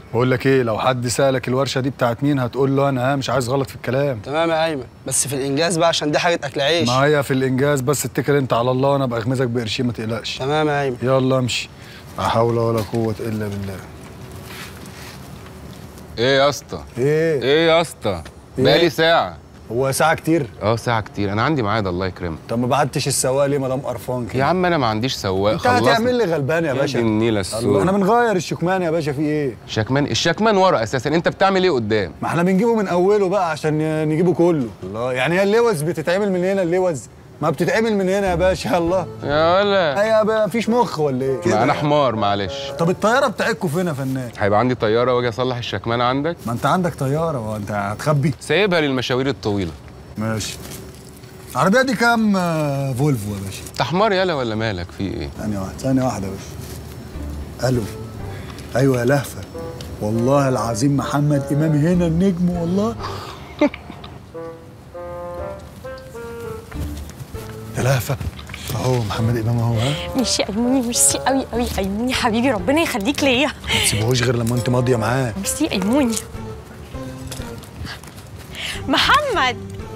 Speaker 18: بقول لك ايه لو حد سالك الورشه دي بتاعت مين هتقول له انا ها مش عايز غلط في الكلام
Speaker 20: تمام يا ايمن بس في الانجاز بقى عشان دي حاجه اكل عيش
Speaker 18: ما هي في الانجاز بس اتكل انت على الله وانا ابقى اغمزك بقرشين ما تقلقش
Speaker 20: تمام يا ايمن
Speaker 18: يلا امشي لا حول ولا قوه الا بالله
Speaker 21: ايه يا اسطى
Speaker 18: ايه
Speaker 21: ايه يا اسطى
Speaker 18: إيه؟
Speaker 21: بقالي ساعه
Speaker 18: هو ساعه كتير
Speaker 21: اه ساعه كتير انا عندي ميعاد الله يكرمك
Speaker 18: طب ما بعتش السواق ليه ما دام قرفان كده
Speaker 21: يا عم انا ما عنديش سواق
Speaker 18: انت هتعمل لي غلبان يا باشا
Speaker 21: دي النيله
Speaker 18: الله،
Speaker 21: السود
Speaker 18: احنا بنغير الشكمان يا باشا في ايه
Speaker 21: شكمان الشكمان ورا اساسا انت بتعمل ايه قدام
Speaker 18: ما احنا بنجيبه من اوله بقى عشان نجيبه كله الله يعني هي اللوز بتتعمل من هنا اللوز ما بتتعمل من هنا يا باشا الله
Speaker 21: يا ولا
Speaker 18: هي ما فيش مخ ولا ايه
Speaker 21: ما انا حمار معلش
Speaker 18: طب الطياره بتاعتكم فين يا فنان
Speaker 21: هيبقى عندي طياره واجي اصلح الشكمان عندك
Speaker 18: ما انت عندك طياره هو انت هتخبي
Speaker 21: سايبها للمشاوير الطويله
Speaker 18: ماشي العربيه دي كام آه، فولفو يا باشا
Speaker 21: انت حمار يالا ولا مالك في ايه
Speaker 18: ثانيه واحده ثانيه واحده يا باشا الو ايوه يا لهفه والله العظيم محمد امام هنا النجم والله يا لهفه اهو محمد امام اهو ها
Speaker 1: ميرسي ايموني ميرسي قوي قوي ايموني حبيبي ربنا يخليك ليا
Speaker 18: ما تسيبهوش غير لما انت ماضيه معاه
Speaker 1: ميرسي ايموني محمد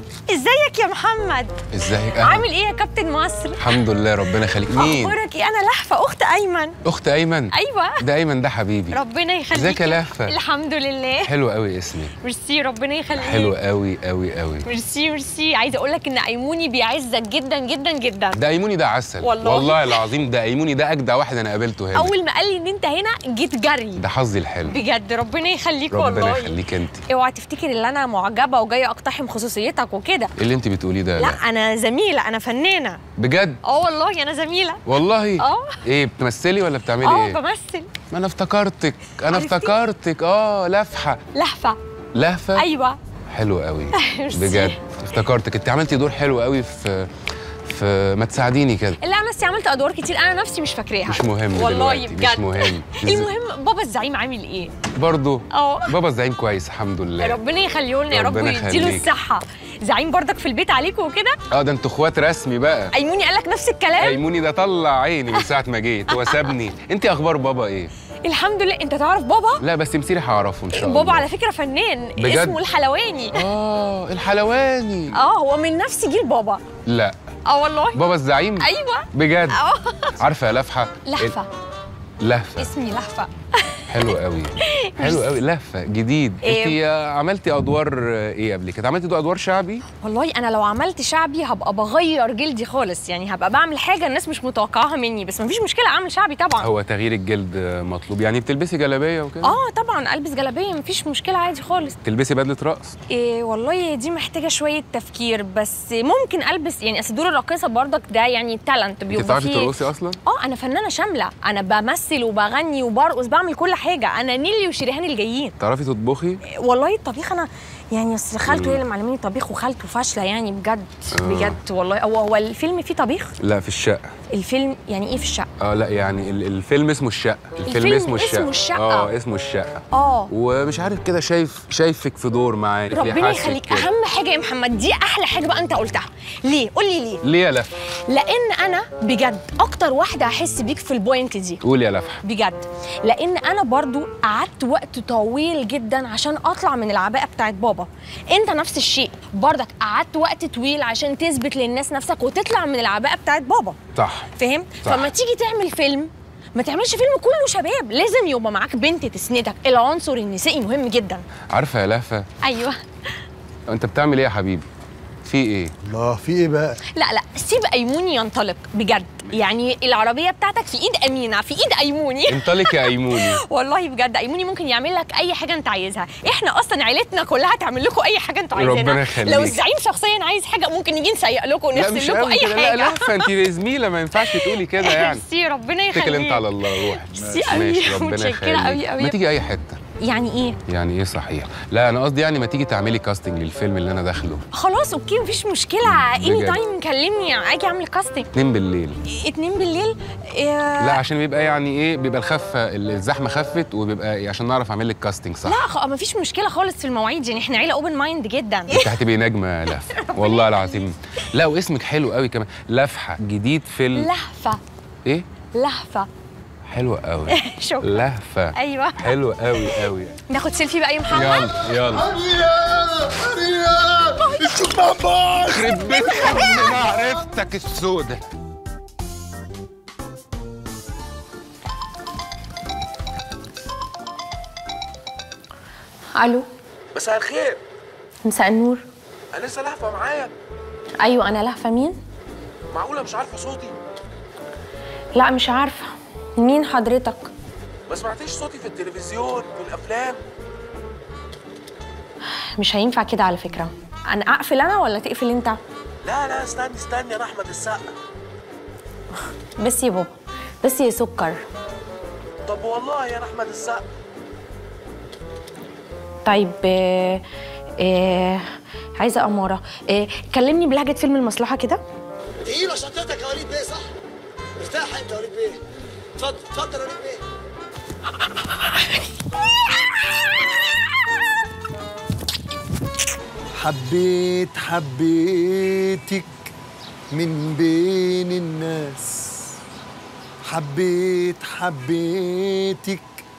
Speaker 1: ازيك يا محمد
Speaker 21: ازيك اهلا
Speaker 1: عامل ايه يا كابتن مصر
Speaker 21: الحمد لله ربنا يخليك مين
Speaker 1: اخبارك ايه انا لحفه اخت ايمن
Speaker 21: اخت ايمن
Speaker 1: ايوه
Speaker 21: ده ايمن ده حبيبي
Speaker 1: ربنا يخليك
Speaker 21: ازيك يا لهفه
Speaker 1: الحمد لله
Speaker 21: حلو قوي اسمي
Speaker 1: ميرسي ربنا يخليك
Speaker 21: حلو قوي قوي قوي
Speaker 1: ميرسي ميرسي عايزه اقول لك ان ايموني بيعزك جدا جدا جدا
Speaker 21: ده ايموني ده عسل
Speaker 1: والله.
Speaker 21: والله العظيم ده ايموني ده اجدع واحد انا قابلته هنا
Speaker 1: اول ما قال لي ان انت هنا جيت جري
Speaker 21: ده حظي الحلو
Speaker 1: بجد ربنا يخليك
Speaker 21: ربنا
Speaker 1: والله
Speaker 21: يخليك انت
Speaker 1: اوعى تفتكر ان انا معجبه وجايه اقتحم خصوصيتك وكده
Speaker 21: ايه اللي انت بتقوليه ده
Speaker 1: لا انا زميله انا فنانه
Speaker 21: بجد
Speaker 1: اه والله انا زميله
Speaker 21: والله
Speaker 1: اه
Speaker 21: ايه بتمثلي ولا بتعملي
Speaker 1: اه
Speaker 21: ايه
Speaker 1: بمثل
Speaker 21: ما انا افتكرتك انا افتكرتك اه لفحه
Speaker 1: لهفه
Speaker 21: لهفه
Speaker 1: ايوه
Speaker 21: حلو قوي
Speaker 1: ميرسي.
Speaker 21: بجد افتكرتك انت عملتي دور حلو قوي في في ما تساعديني كده
Speaker 1: لا انا نفسي عملت ادوار كتير انا نفسي مش فاكراها
Speaker 21: مش مهم
Speaker 1: والله
Speaker 21: دلوقتي
Speaker 1: بجد
Speaker 21: مش مهم
Speaker 1: المهم بابا الزعيم عامل ايه
Speaker 21: برضه
Speaker 1: اه
Speaker 21: بابا الزعيم كويس الحمد لله
Speaker 1: ربنا يخليه لنا يا رب
Speaker 21: ربنا
Speaker 1: ويديله
Speaker 21: يخليك.
Speaker 1: الصحه زعيم برضك في البيت عليكم وكده
Speaker 21: اه ده انتوا اخوات رسمي بقى
Speaker 1: ايموني قال لك نفس الكلام
Speaker 21: ايموني ده طلع عيني من ساعه ما جيت هو سابني انت اخبار بابا ايه
Speaker 1: الحمد لله انت تعرف بابا
Speaker 21: لا بس مسيري هعرفه ان شاء الله
Speaker 1: بابا على فكره فنان
Speaker 21: بجد؟
Speaker 1: اسمه الحلواني
Speaker 21: اه الحلواني
Speaker 1: اه هو من نفس جيل بابا
Speaker 21: لا
Speaker 1: اه والله
Speaker 21: بابا الزعيم
Speaker 1: ايوه
Speaker 21: بجد
Speaker 1: اه
Speaker 21: عارفه يا لفحه
Speaker 1: لهفه
Speaker 21: لهفه
Speaker 1: اسمي لهفه
Speaker 21: حلو قوي حلو قوي لهفه جديد
Speaker 1: إيه؟
Speaker 21: انت عملتي ادوار ايه قبل كده عملتي ادوار شعبي
Speaker 1: والله انا لو عملت شعبي هبقى بغير جلدي خالص يعني هبقى بعمل حاجه الناس مش متوقعاها مني بس مفيش مشكله اعمل شعبي طبعا
Speaker 21: هو تغيير الجلد مطلوب يعني بتلبسي جلابيه وكده
Speaker 1: اه طبعا البس جلابيه مفيش مشكله عادي خالص
Speaker 21: تلبسي بدله رقص
Speaker 1: إيه والله دي محتاجه شويه تفكير بس ممكن البس يعني اصل دور الراقصه برضك ده يعني تالنت
Speaker 21: انت
Speaker 1: بيبقى
Speaker 21: بتعرفي
Speaker 1: فيه
Speaker 21: ترقصي اصلا
Speaker 1: اه انا فنانه شامله انا بمثل وبغني وبرقص بعمل كل حاجه انا نيلي وشريهان الجايين
Speaker 21: تعرفي تطبخي
Speaker 1: والله الطبيخ انا يعني اصل خالته
Speaker 21: مم.
Speaker 1: هي اللي معلماني طبيخ وخالته فاشله يعني بجد
Speaker 21: آه.
Speaker 1: بجد والله هو هو الفيلم فيه طبيخ
Speaker 21: لا في الشقه
Speaker 1: الفيلم يعني ايه في الشقه
Speaker 21: اه لا يعني ال- الفيلم اسمه الشقه الفيلم,
Speaker 1: الفيلم
Speaker 21: اسمه الشقه
Speaker 1: اسمه الشقة.
Speaker 21: اه اسمه الشقه
Speaker 1: اه
Speaker 21: ومش عارف كده شايف شايفك في دور معايا
Speaker 1: ربنا يخليك اهم حاجه يا محمد دي احلى حاجه بقى انت قلتها ليه قول لي ليه
Speaker 21: ليه يا لفح
Speaker 1: لان انا بجد اكتر واحده هحس بيك في البوينت دي
Speaker 21: قول يا لفح
Speaker 1: بجد لان انا برضو قعدت وقت طويل جدا عشان اطلع من العباءه بتاعت بابا انت نفس الشيء برضك قعدت وقت طويل عشان تثبت للناس نفسك وتطلع من العباءه بتاعت بابا
Speaker 21: صح
Speaker 1: فاهم
Speaker 21: صح.
Speaker 1: فما تيجي تعمل فيلم ما تعملش فيلم كله شباب لازم يبقى معاك بنت تسندك العنصر النسائي مهم جدا
Speaker 21: عارفه يا لهفه
Speaker 1: ايوه
Speaker 21: انت بتعمل ايه يا حبيبي في ايه
Speaker 18: الله في ايه بقى
Speaker 1: لا لا سيب ايموني ينطلق بجد يعني العربيه بتاعتك في ايد امينه في ايد ايموني
Speaker 21: انطلق يا ايموني
Speaker 1: والله بجد ايموني ممكن يعمل لك اي حاجه انت عايزها احنا اصلا عيلتنا كلها تعمل لكم اي حاجه انتوا عايزينها
Speaker 21: ربنا يخليك.
Speaker 1: لو الزعيم شخصيا عايز حاجه ممكن نيجي نسيق لكم
Speaker 21: لا
Speaker 1: ونرسم
Speaker 21: مش
Speaker 1: لكم
Speaker 21: قوي
Speaker 1: اي
Speaker 21: كده لا
Speaker 1: حاجه
Speaker 21: لهفه انت زميله ما ينفعش تقولي كده يعني
Speaker 1: ميرسي ربنا يخليك
Speaker 21: اتكل انت على الله روح
Speaker 1: ميرسي قوي
Speaker 21: ربنا
Speaker 1: متشكره
Speaker 21: يخليك
Speaker 1: قوي قوي
Speaker 21: ما تيجي اي حته
Speaker 1: يعني ايه
Speaker 21: يعني ايه صحيح لا انا قصدي يعني ما تيجي تعملي كاستنج للفيلم اللي انا داخله
Speaker 1: خلاص اوكي مفيش مشكله اني
Speaker 21: بجد.
Speaker 1: تايم كلمني اجي اعمل كاستنج
Speaker 21: اتنين بالليل
Speaker 1: اتنين بالليل إيه
Speaker 21: لا عشان بيبقى يعني ايه بيبقى الخفه الزحمه خفت وبيبقى إيه عشان نعرف اعمل لك كاستنج صح
Speaker 1: لا خ... مفيش مشكله خالص في المواعيد يعني احنا عيله اوبن مايند جدا
Speaker 21: انت هتبقي نجمه يا لهفه والله العظيم لا واسمك حلو قوي كمان لفحه جديد في ال...
Speaker 1: لهفه
Speaker 21: ايه
Speaker 1: لهفه
Speaker 21: حلوة قوي
Speaker 1: شكرا.
Speaker 21: لهفة
Speaker 1: ايوه
Speaker 21: حلوة قوي قوي
Speaker 1: ناخد سيلفي بقى يا محمد
Speaker 21: يلا يلا
Speaker 5: نشوف مع بعض
Speaker 21: يخرب بيت حب معرفتك السودة
Speaker 1: الو
Speaker 7: مساء الخير
Speaker 1: مساء النور
Speaker 7: انا لسه لهفه معايا
Speaker 1: ايوه انا لهفه مين
Speaker 7: معقوله مش عارفه صوتي
Speaker 1: لا مش عارفه مين حضرتك
Speaker 7: ما سمعتيش صوتي في التلفزيون في الافلام
Speaker 1: مش هينفع كده على فكره انا اقفل انا ولا تقفل انت
Speaker 7: لا لا استني استني انا احمد السقا
Speaker 1: بس يا بابا بس يا سكر
Speaker 7: طب والله انا احمد السقا
Speaker 1: طيب آه آه عايزه اماره آه كلمني بلهجه فيلم المصلحه كده
Speaker 5: تقيلة شنطتك يا وليد بيه صح؟ ارتاح انت يا وليد بيه اتفضل اتفضل يا وليد بيه
Speaker 18: حبيت حبيتك من بين الناس حبيت حبيتك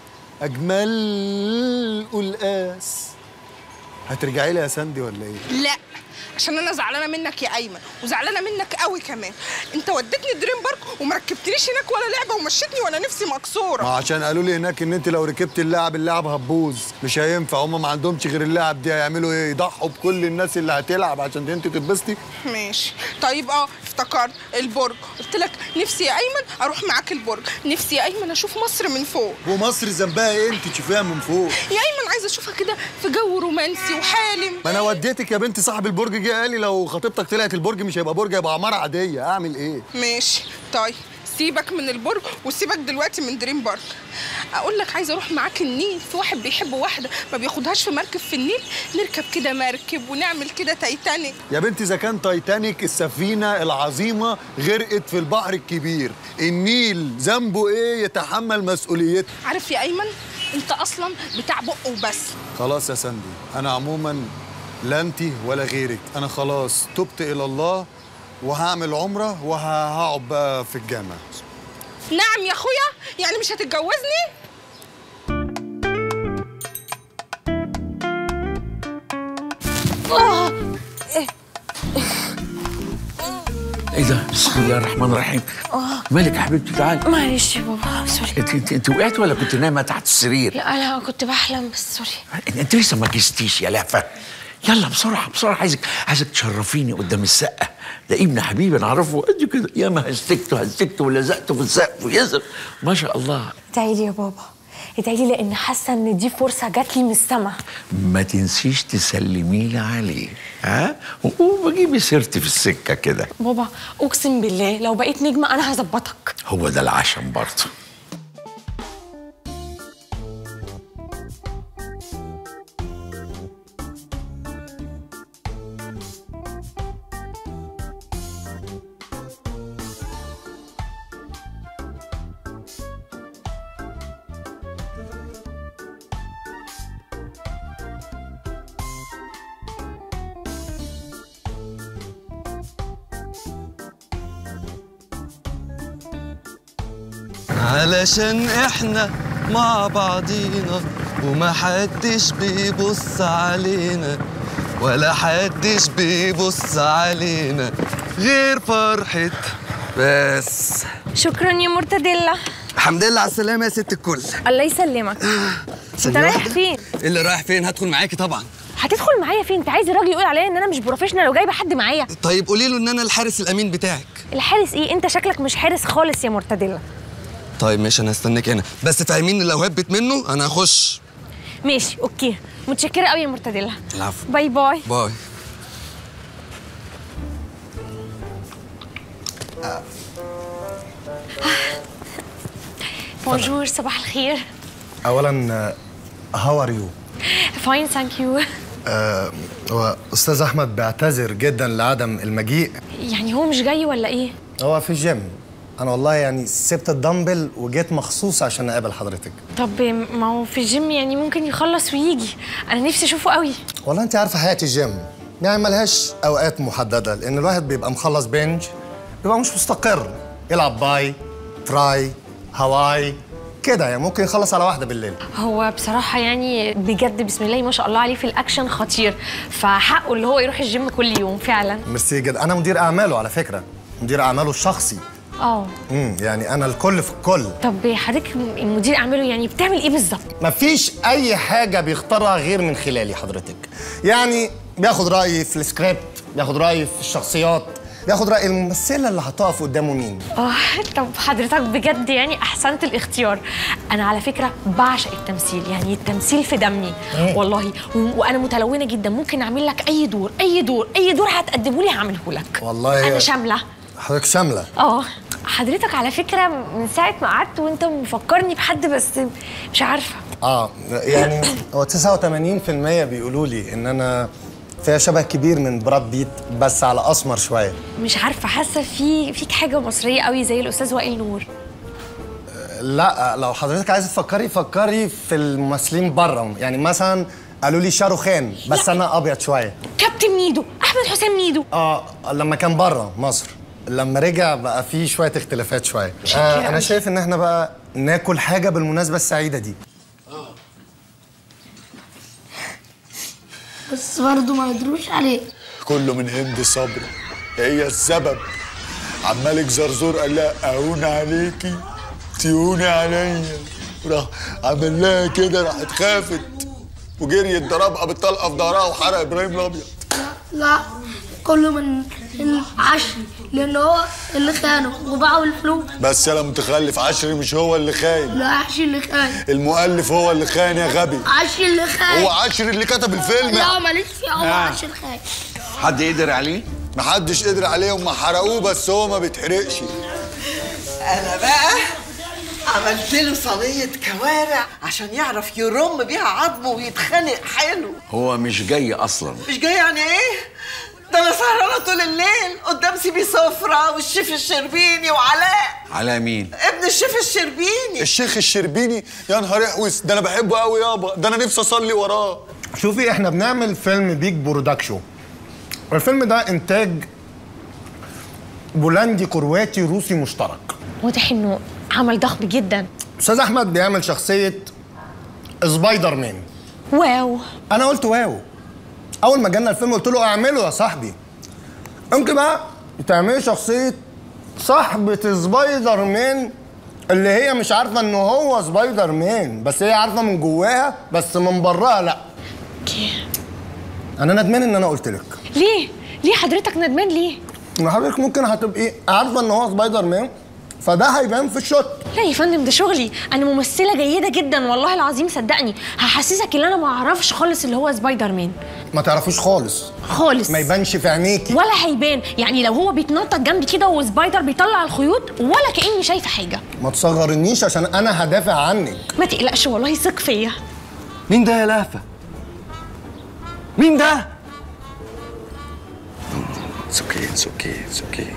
Speaker 18: أجمل قلقاس هترجعي لي يا ساندي ولا ايه؟
Speaker 8: لا عشان انا زعلانه منك يا ايمن وزعلانه منك قوي كمان انت وديتني دريم بارك وما ركبتنيش هناك ولا لعبه ومشيتني وانا نفسي مكسوره
Speaker 18: ما عشان قالوا لي هناك ان انت لو ركبت اللعب اللعب هتبوظ مش هينفع هم ما عندهمش غير اللعب دي هيعملوا ايه يضحوا بكل الناس اللي هتلعب عشان انت تتبسطي
Speaker 8: ماشي طيب اه افتكرت البرج قلت لك نفسي يا ايمن اروح معاك البرج نفسي يا ايمن اشوف مصر من فوق
Speaker 18: ومصر ذنبها ايه انت تشوفيها من فوق
Speaker 8: يا ايمن عايزه اشوفها كده في جو رومانسي وحالم
Speaker 18: ما انا وديتك يا بنتي صاحب البرج جه قال لي لو خطيبتك طلعت البرج مش هيبقى برج هيبقى عماره عاديه اعمل ايه
Speaker 8: ماشي طيب سيبك من البرج وسيبك دلوقتي من دريم بارك اقول لك عايزه اروح معاك النيل في واحد بيحب واحده ما بياخدهاش في مركب في النيل نركب كده مركب ونعمل كده تايتانيك
Speaker 18: يا بنتي اذا كان تايتانيك السفينه العظيمه غرقت في البحر الكبير النيل ذنبه ايه يتحمل مسؤوليته
Speaker 8: عارف يا ايمن انت اصلا بتاع بق وبس
Speaker 18: خلاص يا سندي انا عموما لا انت ولا غيرك انا خلاص تبت الى الله وهعمل عمره وهقعد بقى في الجامع
Speaker 8: نعم يا اخويا يعني مش هتتجوزني
Speaker 1: آه. إيه.
Speaker 6: ايه ده بسم الله الرحمن الرحيم
Speaker 1: آه.
Speaker 6: مالك يا حبيبتي تعالي
Speaker 1: معلش يا بابا سوري
Speaker 6: انت انت, انت وقعت ولا كنت نايمه تحت السرير
Speaker 1: لا انا كنت بحلم بس سوري
Speaker 6: انت, انت لسه ما جستيش يا لهفه يلا بسرعه بسرعه عايزك عايزك تشرفيني قدام السقه ده ابن حبيبي انا اعرفه قد كده يا ما هزكته هزكته ولزقته في السقف ويزر ما شاء الله
Speaker 1: ادعي لي يا بابا ادعي لي لان حاسه ان دي فرصه جات لي من السما
Speaker 6: ما تنسيش تسلمي لي عليه ها وبجيبي سيرتي في السكه كده
Speaker 1: بابا اقسم بالله لو بقيت نجمه انا هظبطك
Speaker 6: هو ده العشم برضه
Speaker 19: علشان احنا مع بعضينا وما حدش بيبص علينا ولا حدش بيبص علينا غير فرحة بس
Speaker 1: شكرا يا مرتديلا
Speaker 19: الحمد لله على السلامة يا ست الكل
Speaker 1: الله يسلمك انت
Speaker 19: ثانية
Speaker 1: رايح
Speaker 19: واحدة.
Speaker 1: فين
Speaker 19: إيه اللي رايح فين هدخل معاكي طبعا
Speaker 1: هتدخل معايا فين انت عايز الراجل يقول عليا ان انا مش بروفيشنال وجايبه حد معايا
Speaker 19: طيب قولي له ان انا الحارس الامين بتاعك
Speaker 1: الحارس ايه انت شكلك مش حارس خالص يا مرتديلا
Speaker 19: طيب ماشي انا هستناك هنا بس فاهمين لو هبت منه انا هخش
Speaker 1: ماشي اوكي متشكره قوي يا مرتديلا
Speaker 19: العفو
Speaker 1: باي باي
Speaker 19: باي
Speaker 1: بونجور صباح الخير
Speaker 22: اولا هاو ار يو
Speaker 1: فاين ثانك يو
Speaker 22: هو استاذ احمد بيعتذر جدا لعدم المجيء
Speaker 1: يعني هو مش جاي ولا ايه
Speaker 22: هو في الجيم انا والله يعني سبت الدمبل وجيت مخصوص عشان اقابل حضرتك
Speaker 1: طب ما هو في الجيم يعني ممكن يخلص ويجي انا نفسي اشوفه قوي
Speaker 22: والله انت عارفه حياه الجيم يعني ملهاش اوقات محدده لان الواحد بيبقى مخلص بنج بيبقى مش مستقر يلعب باي تراي هواي كده يعني ممكن يخلص على واحده بالليل
Speaker 1: هو بصراحة يعني بجد بسم الله ما شاء الله عليه في الأكشن خطير فحقه اللي هو يروح الجيم كل يوم فعلا
Speaker 22: ميرسي جدا انا مدير اعماله على فكره مدير اعماله الشخصي
Speaker 1: اه
Speaker 22: امم يعني انا الكل في الكل
Speaker 1: طب حضرتك مدير أعماله يعني بتعمل إيه بالظبط؟
Speaker 22: مفيش اي حاجه بيختارها غير من خلالي حضرتك يعني بياخد رايي في السكريبت بياخد رايي في الشخصيات بياخد راي الممثله اللي هتقف قدامه مين
Speaker 1: اه طب حضرتك بجد يعني احسنت الاختيار انا على فكره بعشق التمثيل يعني التمثيل في دمي
Speaker 22: إيه؟
Speaker 1: والله و- وانا متلونه جدا ممكن اعمل لك اي دور اي دور اي دور هتقدمه لي هعمله لك
Speaker 22: والله
Speaker 1: انا شامله
Speaker 22: حضرتك شامله
Speaker 1: اه حضرتك على فكره من ساعه ما قعدت وانت مفكرني بحد بس مش عارفه
Speaker 22: اه يعني هو 89% بيقولوا لي ان انا فيها شبه كبير من براد بيت بس على اسمر شويه
Speaker 1: مش عارفه حاسه في فيك حاجه مصريه قوي زي الاستاذ وائل نور
Speaker 22: لا لو حضرتك عايزه تفكري فكري في الممثلين بره يعني مثلا قالوا لي شاروخان بس انا ابيض شويه
Speaker 1: كابتن ميدو احمد حسام ميدو
Speaker 22: اه لما كان بره مصر لما رجع بقى في شويه اختلافات شويه آه انا شايف ان احنا بقى ناكل حاجه بالمناسبه السعيده دي
Speaker 15: بس برضه ما قدروش عليه
Speaker 18: كله من هند صبري هي السبب عمالك زرزور قال لها اهون عليكي تهوني عليا راح عمل لها كده راحت خافت وجريت ضربها بالطلقه في ظهرها وحرق ابراهيم الابيض
Speaker 15: لا كله من العشري لان هو اللي خانه وباعه الفلوس
Speaker 18: بس يا متخلف عشري مش هو اللي خاين
Speaker 15: لا عشري اللي خان
Speaker 18: المؤلف هو اللي خاين يا غبي
Speaker 15: عشري اللي خان
Speaker 18: هو عشري اللي كتب الفيلم
Speaker 15: لا ماليش فيه هو
Speaker 18: آه.
Speaker 15: عشري خان
Speaker 18: حد قدر عليه؟ محدش قدر عليه وما حرقوه بس هو ما بيتحرقش
Speaker 4: انا بقى عملت له صينيه كوارع عشان يعرف يرم بيها عظمه ويتخانق حلو
Speaker 6: هو مش جاي اصلا
Speaker 4: مش جاي يعني ايه ده انا سهرانه طول الليل قدام سيبي سفرة والشيف الشربيني وعلاء
Speaker 6: على مين
Speaker 4: ابن الشيف الشربيني
Speaker 18: الشيخ الشربيني يا نهار احوس ده انا بحبه قوي يابا ده انا نفسي اصلي وراه
Speaker 22: شوفي احنا بنعمل فيلم بيج برودكشن الفيلم ده انتاج بولندي كرواتي روسي مشترك
Speaker 1: واضح انه عمل ضخم جدا
Speaker 22: استاذ احمد بيعمل شخصيه سبايدر مان
Speaker 1: واو
Speaker 22: انا قلت واو اول ما جالنا الفيلم قلت له اعمله يا صاحبي انت بقى تعملي شخصيه صاحبه سبايدر مان اللي هي مش عارفه ان هو سبايدر مان بس هي عارفه من جواها بس من براها لا انا ندمان ان انا قلت لك
Speaker 1: ليه ليه حضرتك ندمان ليه
Speaker 22: ان حضرتك ممكن هتبقي عارفه ان هو سبايدر مان فده هيبان في الشوت
Speaker 1: لا يا فندم ده شغلي انا ممثله جيده جدا والله العظيم صدقني هحسسك ان انا ما اعرفش خالص اللي هو سبايدر مان
Speaker 22: ما تعرفوش خالص
Speaker 1: خالص
Speaker 22: ما يبانش في عينيكي
Speaker 1: ولا هيبان يعني لو هو بيتنطط جنبي كده وسبايدر بيطلع الخيوط ولا كاني شايفه حاجه
Speaker 22: ما تصغرنيش عشان انا هدافع عنك
Speaker 1: ما تقلقش والله ثق فيا
Speaker 19: مين ده يا لهفه مين ده
Speaker 6: اتس اوكي اتس اوكي اتس اوكي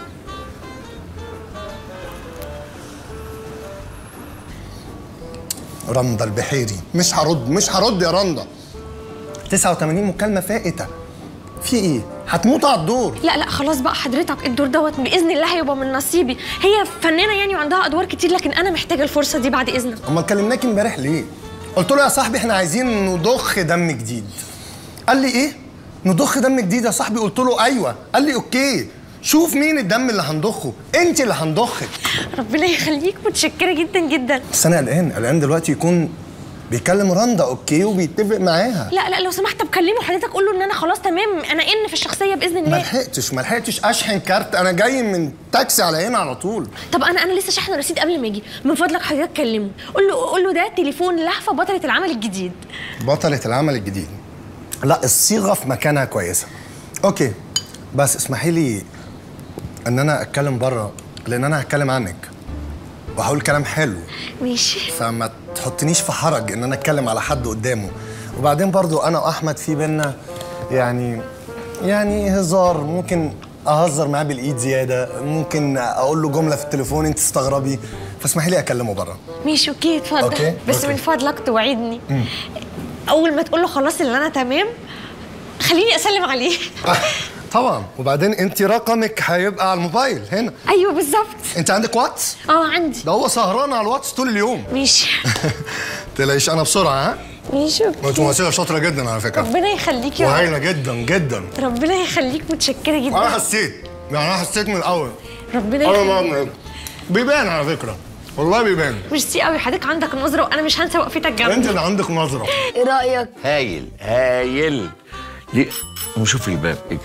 Speaker 22: رندا البحيري مش هرد مش هرد يا رندا 89 مكالمه فائته في ايه هتموت على الدور
Speaker 1: لا لا خلاص بقى حضرتك الدور دوت باذن الله هيبقى من نصيبي هي فنانه يعني وعندها ادوار كتير لكن انا محتاجه الفرصه دي بعد اذنك
Speaker 22: امال كلمناك امبارح ليه قلت له يا صاحبي احنا عايزين نضخ دم جديد قال لي ايه نضخ دم جديد يا صاحبي قلت له ايوه قال لي اوكي شوف مين الدم اللي هنضخه انت اللي هنضخك
Speaker 1: ربنا يخليك متشكره جدا جدا
Speaker 22: بس انا قلقان قلقان دلوقتي يكون بيكلم رندا اوكي وبيتفق معاها
Speaker 1: لا لا لو سمحت بكلمه حضرتك قول له ان انا خلاص تمام انا ان في الشخصيه باذن
Speaker 22: ما
Speaker 1: الله
Speaker 22: لحقتش ما لحقتش اشحن كارت انا جاي من تاكسي على هنا على طول
Speaker 1: طب انا انا لسه شاحن رصيد قبل ما اجي من فضلك حضرتك كلمه قول له قول له ده تليفون لهفه بطله العمل الجديد
Speaker 22: بطلة العمل الجديد لا الصيغة في مكانها كويسة اوكي بس اسمحي لي ان انا اتكلم بره لان انا هتكلم عنك وهقول كلام حلو
Speaker 1: ماشي
Speaker 22: فما تحطنيش في حرج ان انا اتكلم على حد قدامه وبعدين برضو انا واحمد في بينا يعني يعني هزار ممكن اهزر معاه بالايد زياده ممكن اقول له جمله في التليفون انت تستغربي فاسمحي لي اكلمه بره
Speaker 1: ماشي اوكي اتفضل
Speaker 22: أوكي،
Speaker 1: بس
Speaker 22: أوكي.
Speaker 1: من فضلك توعدني اول ما تقول له خلاص اللي انا تمام خليني اسلم عليه
Speaker 22: طبعا وبعدين انت رقمك هيبقى على الموبايل هنا
Speaker 1: ايوه بالظبط
Speaker 22: انت عندك واتس
Speaker 1: اه عندي
Speaker 22: ده هو سهران على الواتس طول اليوم
Speaker 1: ماشي
Speaker 22: تلاقيش انا بسرعه ها
Speaker 1: ماشي
Speaker 22: وانت ممثله شاطره جدا على فكره
Speaker 1: ربنا يخليك يا رب
Speaker 22: وهايله جدا جدا
Speaker 1: ربنا يخليك متشكره جدا
Speaker 22: انا حسيت يعني انا حسيت من الاول
Speaker 1: ربنا
Speaker 22: انا
Speaker 1: يخليك
Speaker 22: ما بيبان على فكره والله بيبان
Speaker 1: ميرسي قوي حضرتك عندك نظره وانا مش هنسى وقفتك جنبي
Speaker 22: انت اللي عندك نظره
Speaker 1: ايه رايك
Speaker 6: هايل هايل ليه وشوف الباب اجري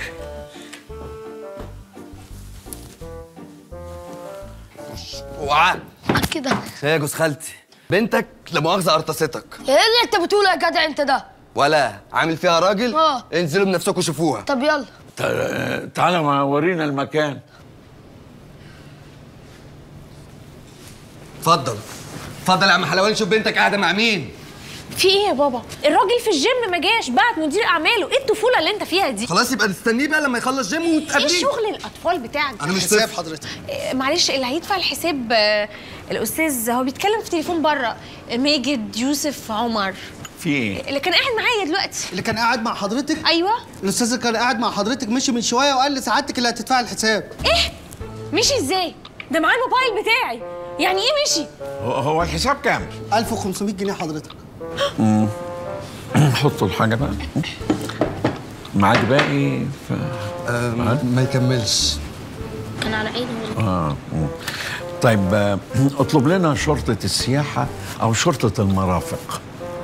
Speaker 19: وعاء
Speaker 15: كده
Speaker 19: ايه يا جوز خالتي بنتك لا مؤاخذه قرطستك
Speaker 15: ايه اللي انت بتقوله يا جدع انت ده
Speaker 19: ولا عامل فيها راجل
Speaker 15: اه
Speaker 19: انزلوا بنفسكم شوفوها
Speaker 15: طب يلا
Speaker 6: تع- تعالى ما ورينا المكان
Speaker 19: اتفضل اتفضل يا عم حلواني شوف بنتك قاعده مع مين
Speaker 1: في ايه يا بابا الراجل في الجيم ما جاش بعت مدير اعماله ايه الطفوله اللي انت فيها دي
Speaker 19: خلاص يبقى نستنيه بقى لما يخلص جيم
Speaker 1: ايه
Speaker 19: وتقابليه
Speaker 1: شغل الاطفال بتاعك
Speaker 19: انا مش
Speaker 20: حساب
Speaker 19: طفل
Speaker 20: حضرتك
Speaker 1: إيه، معلش اللي هيدفع الحساب آه، الاستاذ هو بيتكلم في تليفون بره ماجد يوسف عمر
Speaker 6: في ايه
Speaker 1: اللي كان قاعد معايا دلوقتي
Speaker 20: اللي كان قاعد مع حضرتك
Speaker 1: ايوه
Speaker 20: الاستاذ اللي كان قاعد مع حضرتك مشي من شويه وقال لسعادتك اللي هتدفع الحساب
Speaker 1: ايه مشي ازاي ده معاه الموبايل بتاعي يعني ايه مشي
Speaker 6: هو- هو الحساب كام
Speaker 20: 1500 جنيه حضرتك
Speaker 6: مم. حطوا الحاجه بقى معاك باقي ف...
Speaker 20: ما يكملش
Speaker 15: كان على عيني
Speaker 6: اه مم. طيب آه، اطلب لنا شرطة السياحة أو شرطة المرافق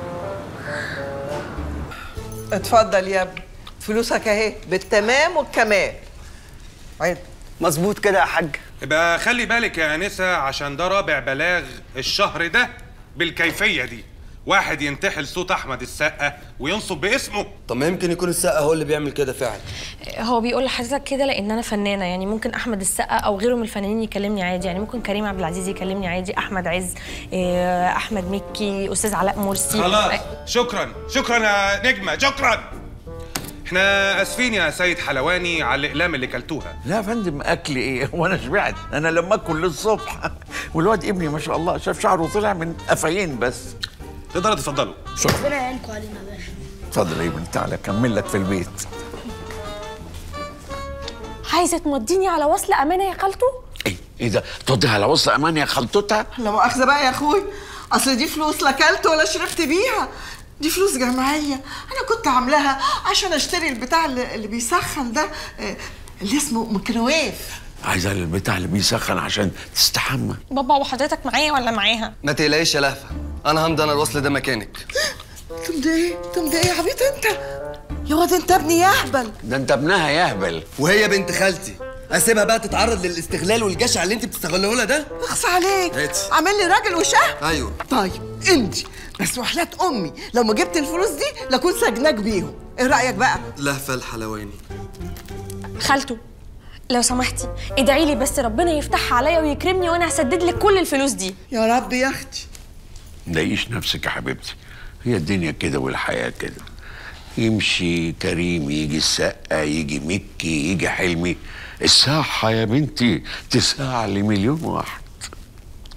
Speaker 4: اتفضل يا ابني فلوسك اهي بالتمام والكمال عيد
Speaker 20: مظبوط كده يا حاج
Speaker 12: يبقى خلي بالك يا انسه عشان ده رابع بلاغ الشهر ده بالكيفيه دي واحد ينتحل صوت احمد السقا وينصب باسمه
Speaker 19: طب ما يمكن يكون السقا هو اللي بيعمل كده فعلا
Speaker 1: هو بيقول لحضرتك كده لان انا فنانه يعني ممكن احمد السقا او غيره من الفنانين يكلمني عادي يعني ممكن كريم عبد العزيز يكلمني عادي احمد عز إيه، احمد مكي استاذ علاء مرسي
Speaker 12: خلاص شكرا شكرا يا نجمه شكرا احنا اسفين يا سيد حلواني على الاقلام اللي كلتوها
Speaker 6: لا يا فندم أكل إيه وأنا شبعت أنا لما أكل للصبح والواد ابني ما شاء الله شاف شعره طلع من قفايين بس
Speaker 12: تقدروا تفضلوا
Speaker 15: ربنا يعينكم علينا يا باشا
Speaker 6: اتفضل يا ابني تعالى أكمل لك في البيت
Speaker 1: عايزه تمضيني على وصل امانه يا خالته
Speaker 6: إيه ده توديها على وسط أمان يا خلطتها
Speaker 4: لا مؤاخذة بقى يا اخوي اصل دي فلوس لا اكلت ولا شربت بيها دي فلوس جمعية انا كنت عاملاها عشان اشتري البتاع اللي, اللي بيسخن ده آه، اللي اسمه ميكروويف
Speaker 6: عايزة البتاع اللي بيسخن عشان تستحمى
Speaker 1: بابا وحضرتك معايا ولا معاها
Speaker 19: ما تقلقيش يا لهفه انا همضي انا الوصل ده مكانك
Speaker 4: تمضي ايه تمضي ايه يا عبيط انت يا واد انت ابني يهبل
Speaker 6: ده أنت ابنها يهبل
Speaker 19: وهي بنت خالتي اسيبها بقى تتعرض للاستغلال والجشع اللي انت بتستغله لها ده
Speaker 4: اخص عليك
Speaker 19: هاتي.
Speaker 4: عامل لي راجل وشهم
Speaker 19: ايوه
Speaker 4: طيب امضي بس وحياة امي لو ما جبت الفلوس دي لاكون سجناك بيهم ايه رايك بقى
Speaker 19: لهفه الحلواني
Speaker 1: خالته لو سمحتي ادعي لي بس ربنا يفتحها عليا ويكرمني وانا هسدد لك كل الفلوس دي
Speaker 4: يا رب يا اختي
Speaker 6: مضايقيش نفسك يا حبيبتي هي الدنيا كده والحياة كده يمشي كريم يجي السقا يجي مكي يجي حلمي الساحة يا بنتي تساع لمليون واحد